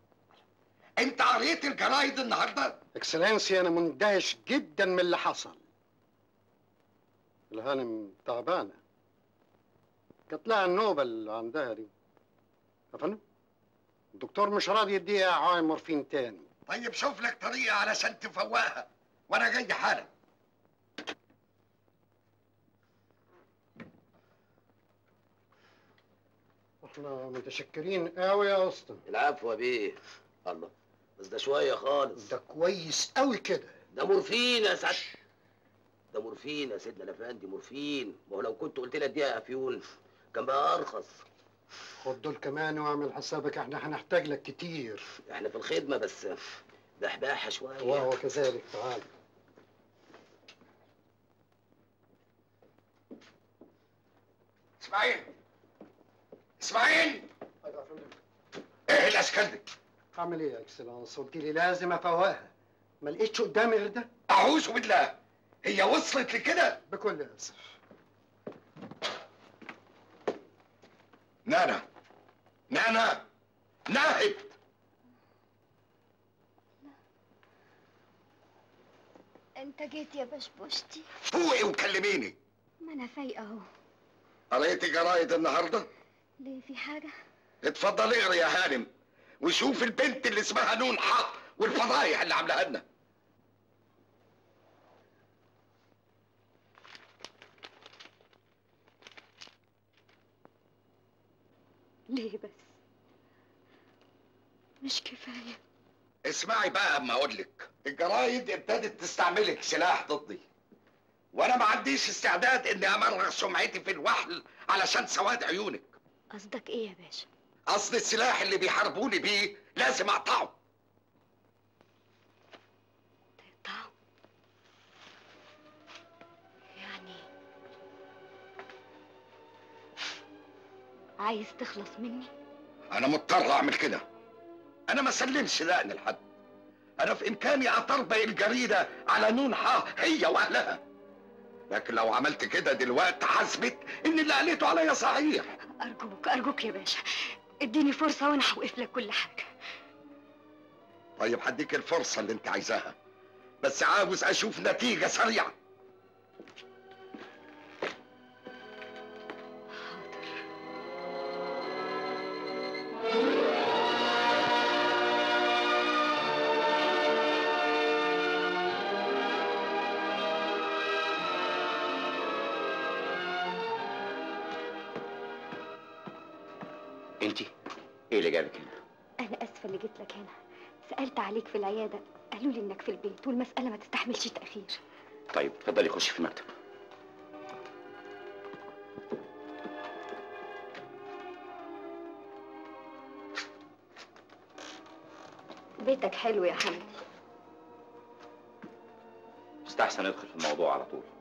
انت قريت الجرايد النهارده اكسلانسي انا مندهش جدا من اللي حصل الهانم تعبانه جات لها النوبه اللي عندها دي يا فندم الدكتور مش راضي يديها عاي مورفين تاني طيب شوف لك طريقة علشان تفوقها وانا جاي حالا احنا متشكرين قوي يا اسطى العفو يا بيه الله بس ده شويه خالص ده كويس قوي كده ده مورفين يا سعد ده مورفين يا سيدنا الافندي مورفين ما هو لو كنت قلت لي اديها افيون كان بقى ارخص خد دول كمان واعمل حسابك احنا هنحتاج لك كتير احنا في الخدمه بس بحباحه شويه وهو كذلك تعال اسماعيل اسماعيل ايه الاشكال دي اعمل ايه يا اكسلانس قلت لي لازم افوقها ما لقيتش قدامي غير ده اعوذ بالله هي وصلت لكده بكل اسف نانا نانا ناهد انت جيت يا بشبوشتي فوقي وكلميني ما انا فايقه اهو قريتي جرايد النهارده ليه في حاجه اتفضل اقري يا هانم وشوف البنت اللي اسمها نون حق والفضايح اللي عاملاها لنا ليه بس مش كفايه اسمعي بقى اما اقول لك الجرايد ابتدت تستعملك سلاح ضدي وانا ما عنديش استعداد اني امرغ سمعتي في الوحل علشان سواد عيونك قصدك ايه يا باشا اصل السلاح اللي بيحاربوني بيه لازم اقطعه تقطعه يعني عايز تخلص مني انا مضطر اعمل كده انا ما سلمش دقن لحد انا في امكاني اطربق الجريده على نون حا هي واهلها لكن لو عملت كده دلوقتي حسبت ان اللي قالته عليا صحيح ارجوك ارجوك يا باشا اديني فرصه وانا هوقف لك كل حاجه طيب هديك الفرصه اللي انت عايزاها بس عاوز اشوف نتيجه سريعه انت ايه اللي جابك هنا انا اسفه اللي جيت لك هنا سالت عليك في العياده قالوا لي انك في البيت والمساله ما تستحملش تاخير طيب اتفضلي خشي في المكتب بيتك حلو يا حمدي مستحسن ندخل في الموضوع على طول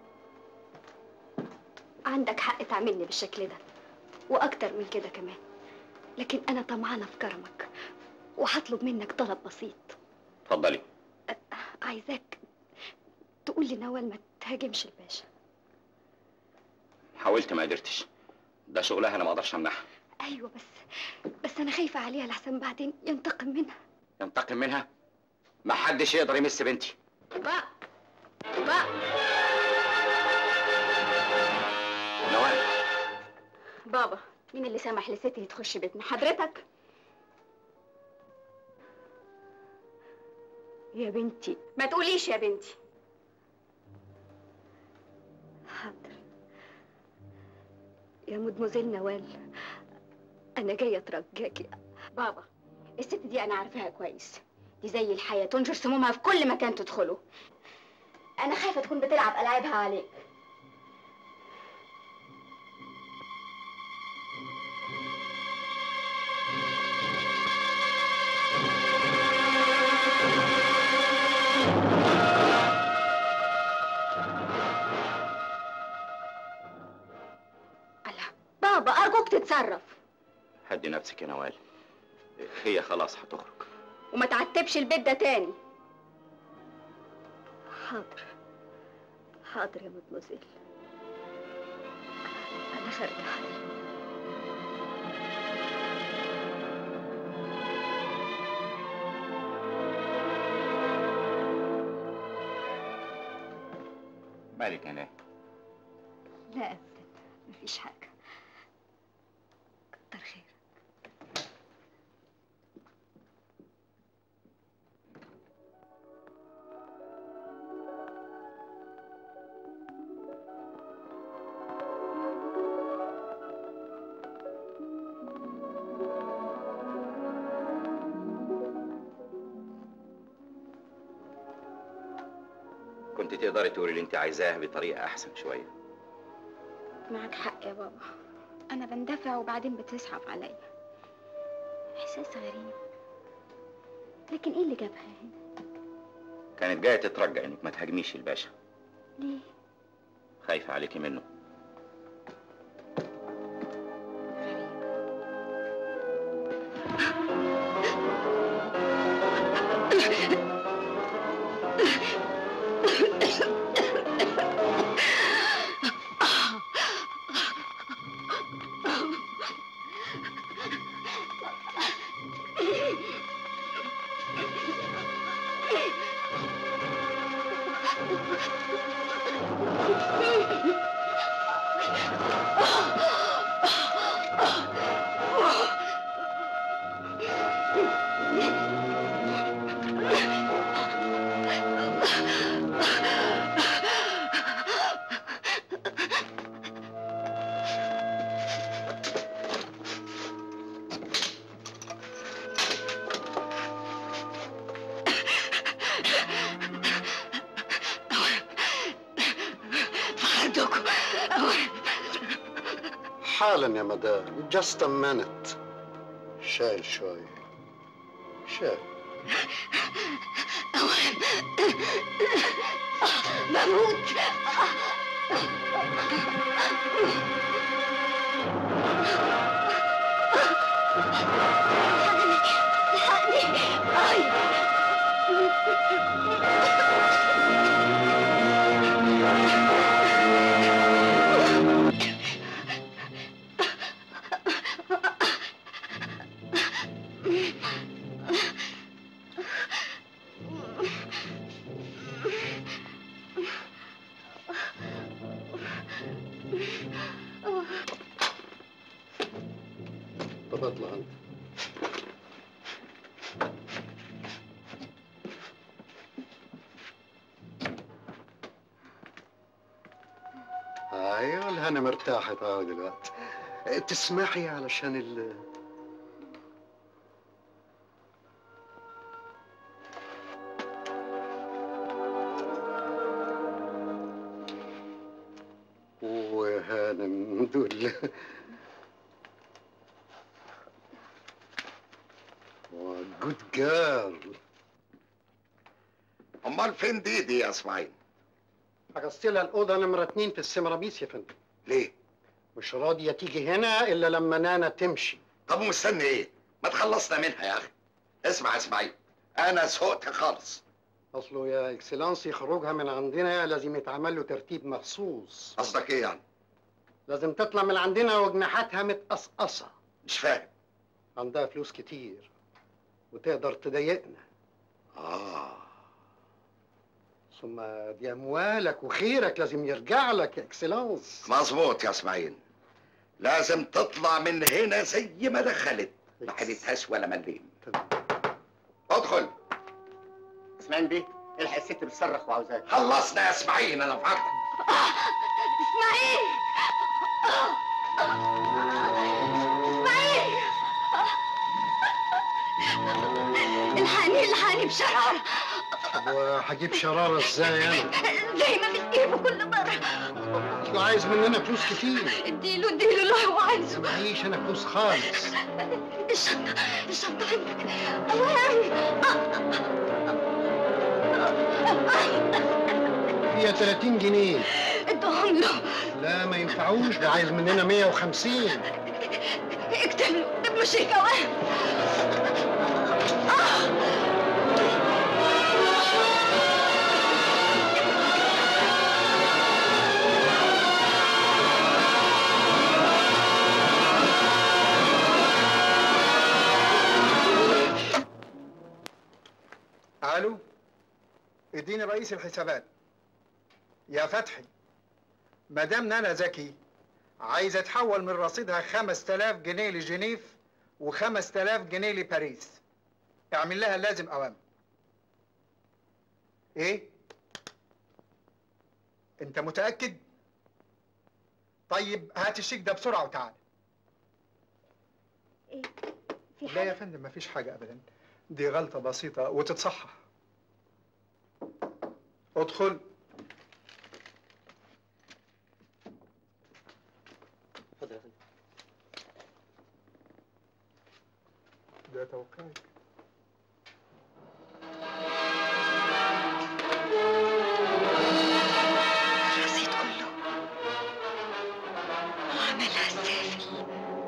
عندك حق تعاملني بالشكل ده واكتر من كده كمان لكن انا طمعانه في كرمك وهطلب منك طلب بسيط اتفضلي عايزاك تقول لنوال ما تهاجمش الباشا حاولت ما قدرتش ده شغلها انا ما اقدرش امنعها ايوه بس بس انا خايفه عليها لحسن بعدين ينتقم منها ينتقم منها ما حدش يقدر يمس بنتي بقى بقى نوال بابا مين اللي سمح لستي تخش بيتنا حضرتك يا بنتي ما تقوليش يا بنتي حاضر يا مدموزيل نوال انا جايه اترجاكي بابا الست دي انا عارفاها كويس دي زي الحياه تنشر سمومها في كل مكان تدخله انا خايفه تكون بتلعب العابها عليك بابا ارجوك تتصرف هدي نفسك يا نوال هي خلاص هتخرج وما تعتبش البيت ده تاني حاضر حاضر يا مدموزيل انا خارجه حاضر مالك يا ناهي لا ابدا مفيش حاجه كتر خير كنت تقدري تقولي اللي انت عايزاه بطريقه احسن شويه معك حق يا بابا انا بندفع وبعدين بتصعب عليا احساس غريب لكن ايه اللي جابها هنا كانت جايه تترجى انك ما تهاجميش الباشا ليه خايفه عليكي منه فخرتكم حالا يا مدام just a minute شاي شوي شاي بموت طب اطلع انت ايوه الهنا مرتاحة اهو دلوقتي تسمحي علشان ال وهانم دول جود جيرل امال فين ديدي يا اسماعيل حجزت لها الاوضه نمره اتنين في السمرابيس يا فندم ليه مش راضيه تيجي هنا الا لما نانا تمشي طب مستني ايه ما تخلصنا منها يا اخي اسمع يا اسماعيل انا سقت خالص اصله يا اكسلانسي خروجها من عندنا لازم يتعمل له ترتيب مخصوص قصدك ايه يعني لازم تطلع من عندنا وجناحاتها متقصقصه مش فاهم عندها فلوس كتير وتقدر تضايقنا اه ثم دي اموالك وخيرك لازم يرجع لك يا اكسلانس مظبوط يا اسماعيل لازم تطلع من هنا زي ما دخلت ما حلتهاش ولا مليم ادخل اسماعيل بيه الحق الست بتصرخ وعاوزاك خلصنا يا اسماعيل انا فاكر اسماعيل اسماعيل الحقني الحقني بشرارة وهجيب شرارة ازاي انا؟ زي ما بتجيبه كل مرة اصله عايز مننا فلوس كتير اديله اديله اللي هو عايزه معيش انا فلوس خالص الشنطة الشنطة عندك أوام فيها 30 جنيه ادهم له لا ما ينفعوش ده عايز مننا 150 اكتب له اكتب له شيك أوام الو اديني رئيس الحسابات يا فتحي مدام نانا زكي عايزه تحول من رصيدها 5000 جنيه لجنيف و5000 جنيه لباريس اعمل لها اللازم اوامر ايه انت متاكد طيب هات الشيك ده بسرعه وتعال ايه في لا يا فندم مفيش حاجه ابدا دي غلطه بسيطه وتتصحح ادخل ده توقيعك الرصيد كله وعملها السافل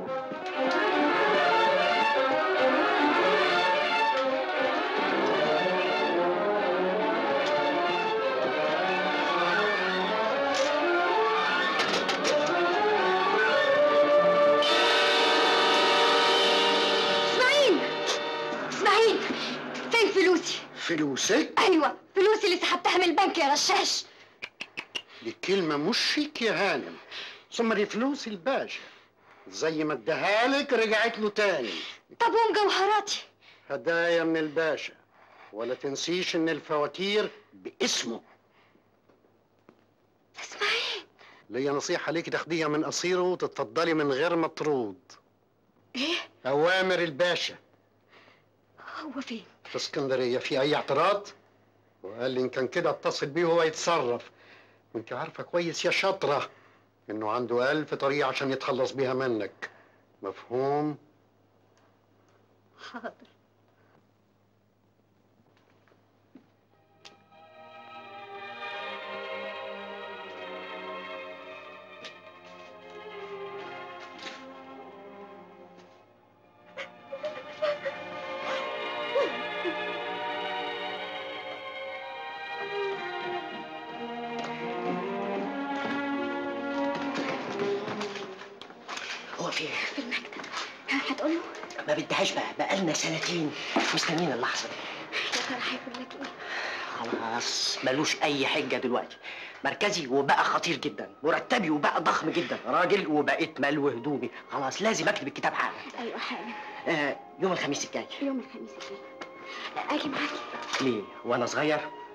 اسماعيل اسماعيل فين فلوسي؟ فلوسك؟ ايوه فلوسي اللي سحبتها من البنك يا رشاش دي كلمة مش شيك يا هانم ثم دي فلوس الباشا زي ما اداها لك رجعت له تاني طب ومجوهراتي هدايا من الباشا ولا تنسيش ان الفواتير باسمه اسماعيل ليا نصيحة ليك تاخديها من قصيره وتتفضلي من غير مطرود ايه أوامر الباشا هو فين؟ في اسكندرية في أي اعتراض؟ وقال لي إن كان كده اتصل بيه وهو يتصرف وأنت عارفة كويس يا شاطرة إنه عنده ألف طريقة عشان يتخلص بيها منك مفهوم؟ حاضر هو في ايه؟ في المكتب ها هتقول له ما بدهاش بقى بقالنا سنتين مستنيين اللحظه دي يا ترى هيقول لك ايه خلاص ملوش اي حجه دلوقتي مركزي وبقى خطير جدا مرتبي وبقى ضخم جدا راجل وبقيت ملو هدومي خلاص لازم اكتب الكتاب حالا ايوه حالا آه يوم الخميس الجاي يوم الخميس الجاي اجي معاكي ليه وانا صغير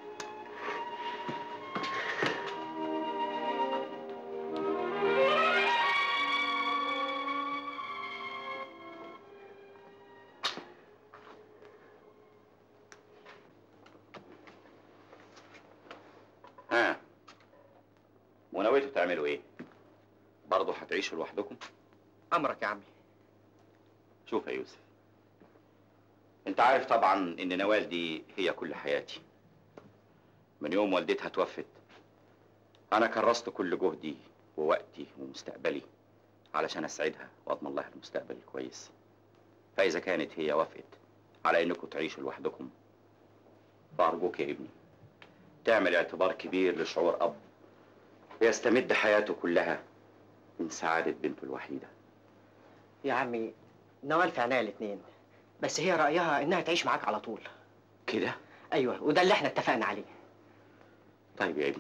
ها ونويتوا تعملوا ايه؟ برضه هتعيشوا لوحدكم؟ امرك يا عمي شوف يا يوسف انت عارف طبعا ان نوال دي هي كل حياتي من يوم والدتها توفت انا كرست كل جهدي ووقتي ومستقبلي علشان اسعدها واضمن لها المستقبل الكويس فاذا كانت هي وافقت على انكم تعيشوا لوحدكم فارجوك يا ابني تعمل اعتبار كبير لشعور اب يستمد حياته كلها من سعاده بنته الوحيده يا عمي نوال في عينيا الاتنين بس هي رايها انها تعيش معاك على طول كده ايوه وده اللي احنا اتفقنا عليه طيب يا ابني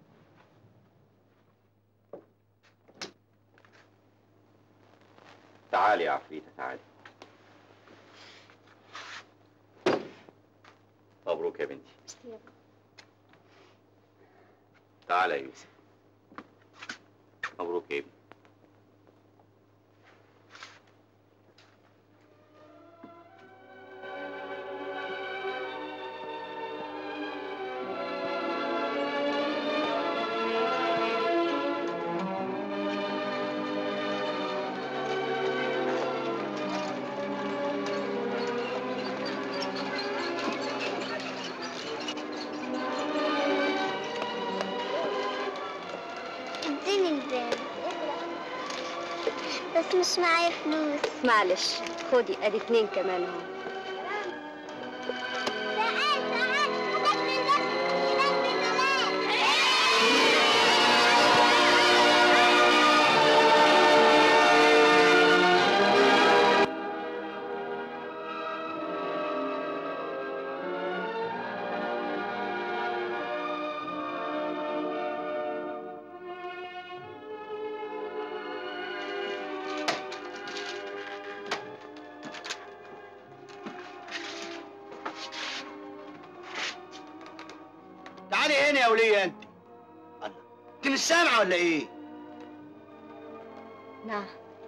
تعالي يا عفريتة تعالي مبروك يا بنتي تعالى يا يوسف مبروك يا ابني اديني الباب بس مش معايا فلوس معلش خدي ادي اتنين كمان اهو تعالي هنا يا ولية انت الله انت مش سامعة ولا ايه؟ نعم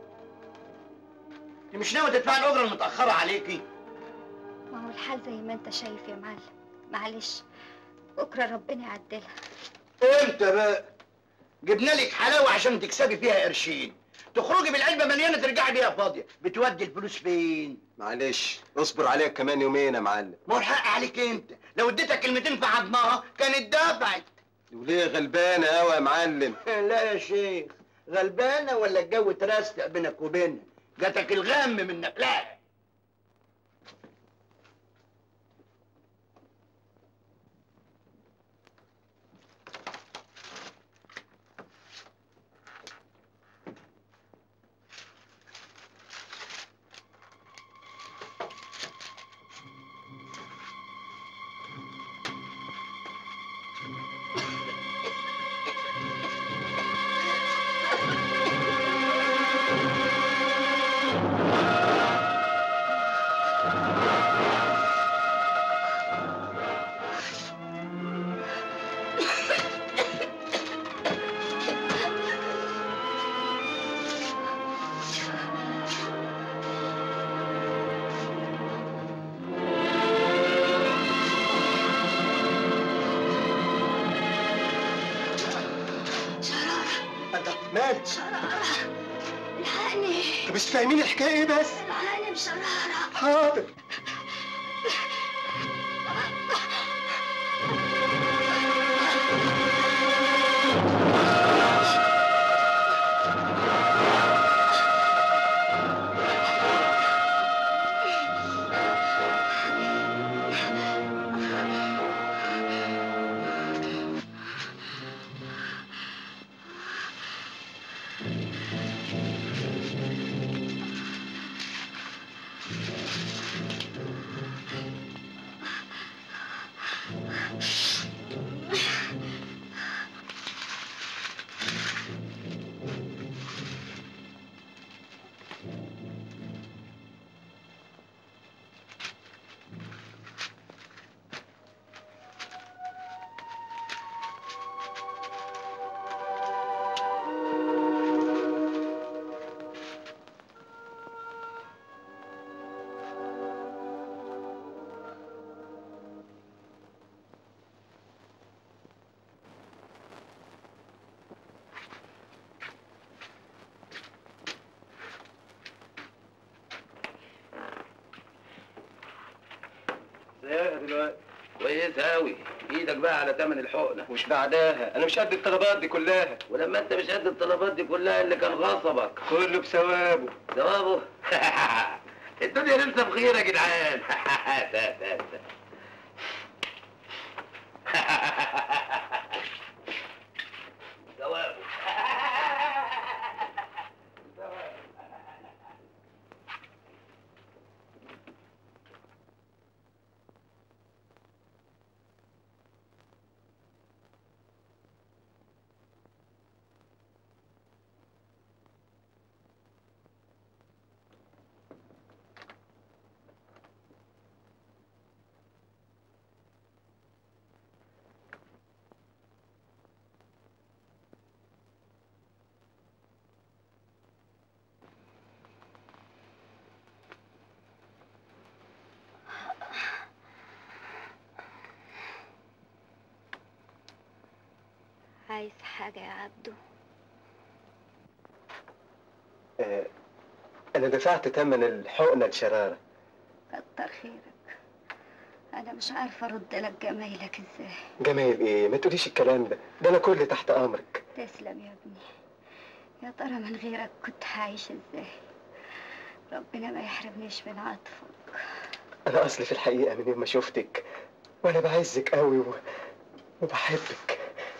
انت مش ناوي تدفعي الأجرة المتأخرة عليكي؟ ما هو الحال زي ما انت شايف يا معلم معلش بكره ربنا يعدلها امتى بقى؟ جبنا لك حلاوة عشان تكسبي فيها قرشين تخرجي بالعلبه مليانه ترجعي بيها فاضيه بتودي الفلوس فين معلش اصبر عليك كمان يومين يا معلم ما هو الحق عليك انت لو اديتك كلمتين في عضمها كانت دفعت وليه غلبانه قوي يا معلم لا يا شيخ غلبانه ولا الجو اترستق بينك وبينها جاتك الغم منك لا مالك الحقني طب مش فاهمين الحكايه ايه بس الحقني بشرارة حاضر ازيها دلوقتي كويس قوي ايدك بقى على تمن الحقنه مش بعدها انا مش قد الطلبات دي كلها ولما انت مش قد الطلبات دي كلها اللي كان غصبك كله بثوابه ثوابه الدنيا لسه بخير يا جدعان تا- تا- تا. ثوابه عايز حاجة يا عبدو آه انا دفعت ثمن الحقنه لشراره كتر خيرك أنا مش عارفة أرد لك جمايلك إزاي جمايل ايه ما تقوليش الكلام ده ده انا كل تحت امرك تسلم يا ابني يا ترى من غيرك كنت هعيش إزاي ربنا ما يحرمنيش من عطفك انا اصلي في الحقيقه من يوم ما شفتك وانا بعزك قوي و... وبحبك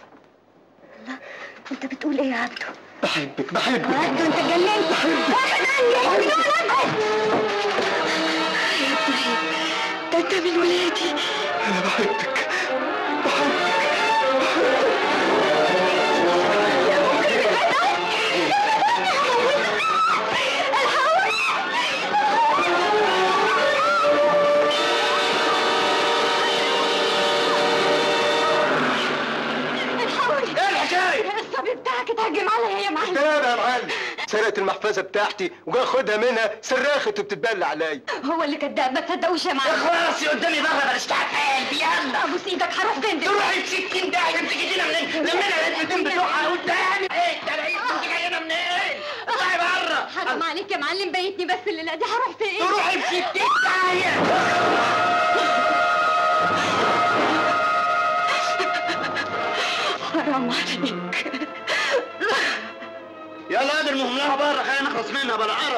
أنت بتقول إيه يا عبدو؟ بحبك بحبك عبدو أنت اتجننت ده أنت من ولادي انا بحبك الحقوني ايه الحكايه؟ الصبي بتاعك اتهجم عليا يا معلم كده يا معلم سرقت المحفظه بتاعتي وجا اخدها منها صرخت وبتتبلى عليا هو اللي كداب ما تصدقوش يا معلم اخلصي قدامي بره بلاش تعال يلا ابوس ايدك هروح فين دلوقتي؟ تروحي في 60 داهيه بتيجي هنا منين؟ لما انا الاتنين بتوعها قدامي ايه ده لقيت انت جايه منين؟ طيب حرام عليك يا معلم بيتني بس الليله دي هروح فين تروحي في ستين داهية حرام عليك يلا قادر مهملها بره خلينا نخلص منها بلا عرب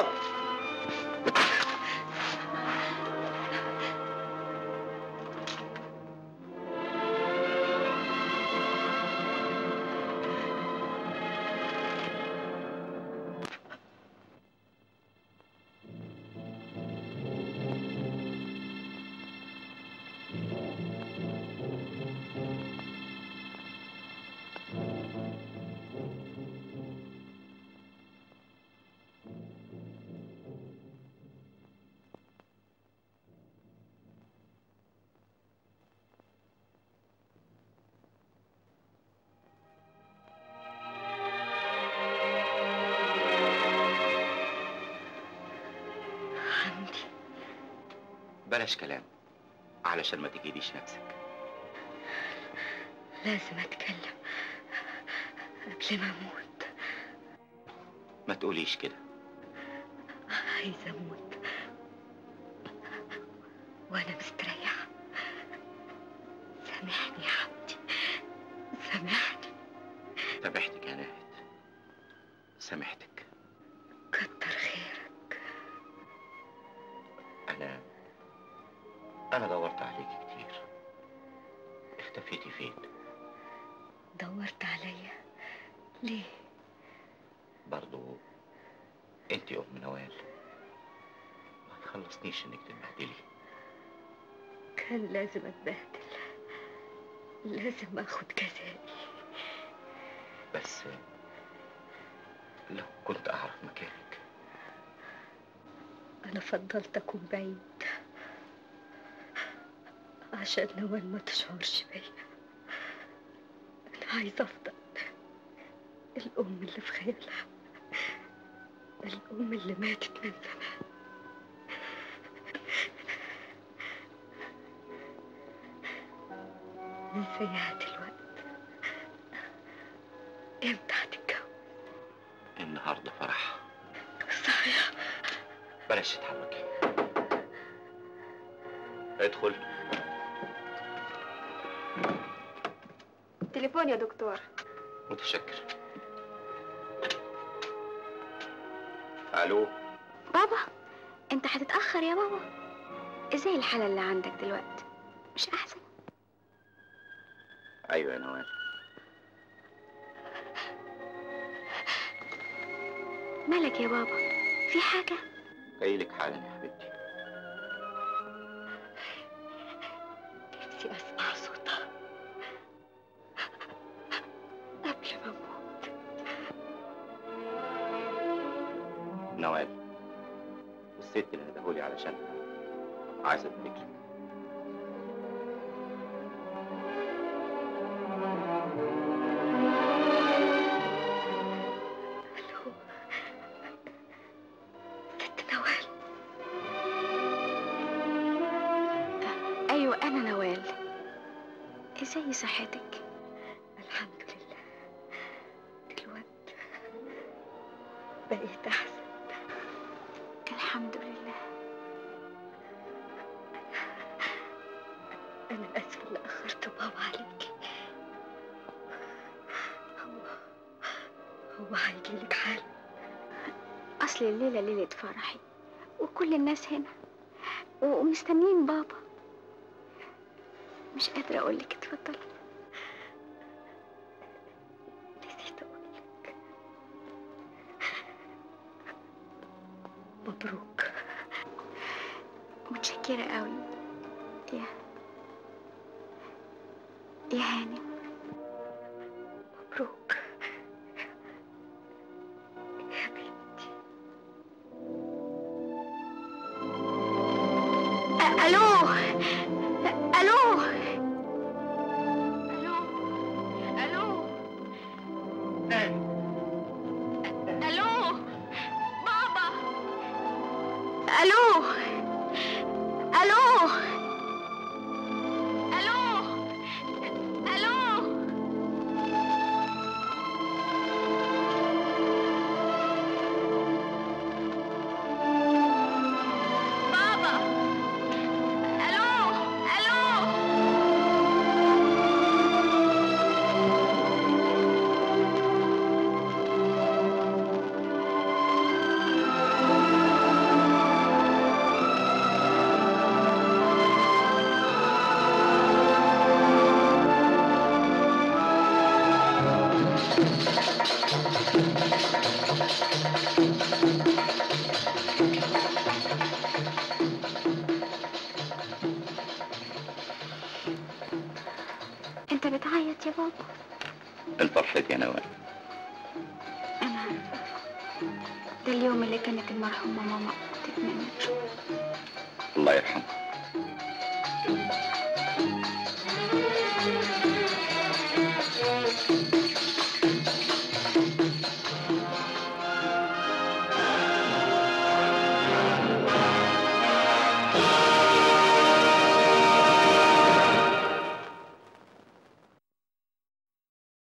بلاش كلام علشان ما تجيليش نفسك لازم اتكلم قبل ما اموت ما تقوليش كده عايزه اموت وانا مستريحه سامحني يا حبيبتي سامحني سامحتك يا ناهد سامحتك كتر خيرك انا انا دورت عليك كتير اختفيتي فين دورت عليا ليه برضو انت ام نوال ما يخلصنيش انك تتبهدلي كان لازم اتبهدل لازم اخد جزائي بس لو كنت اعرف مكانك انا فضلت اكون بعيد عشان نوال ما تشعرش بيا انا عايزه افضل الام اللي في خيالها الام اللي ماتت من زمان ازاي دلوقتي امتى هتتجوز النهارده فرح صحيح بلاش تتحركي ادخل تليفون يا دكتور متشكر الو بابا انت هتتأخر يا بابا ازاي الحالة اللي عندك دلوقتي مش احسن ايوه يا نوال مالك يا بابا في حاجة جايلك حالا يا حبيبتي نفسي اسمع صوتها قبل ما اموت نوال الست اللي ندهولي علشانها عايزه تفتكرك الو ست نوال ايوه انا نوال ازاي صحتك الحمد لله دلوقتي بقيت احسن الحمد لله انا اسفه اللي اخرت بابا عليكي هو هو هيجيلك حال اصل الليلة ليلة فرحي وكل الناس هنا و- ومستنيين بابا مش قادرة اقولك اتفضلي نسيت اقولك مبروك متشكرة قوي يا يا هانم مبروك يا بنتي أ- الو الو الو الو الو بابا الو الو الو الو انت بتعيط يا بابا الفرحة يا نوال انا عارفه ده اليوم اللي كانت المرحومه ماما تتمنى تشوفه الله يرحمها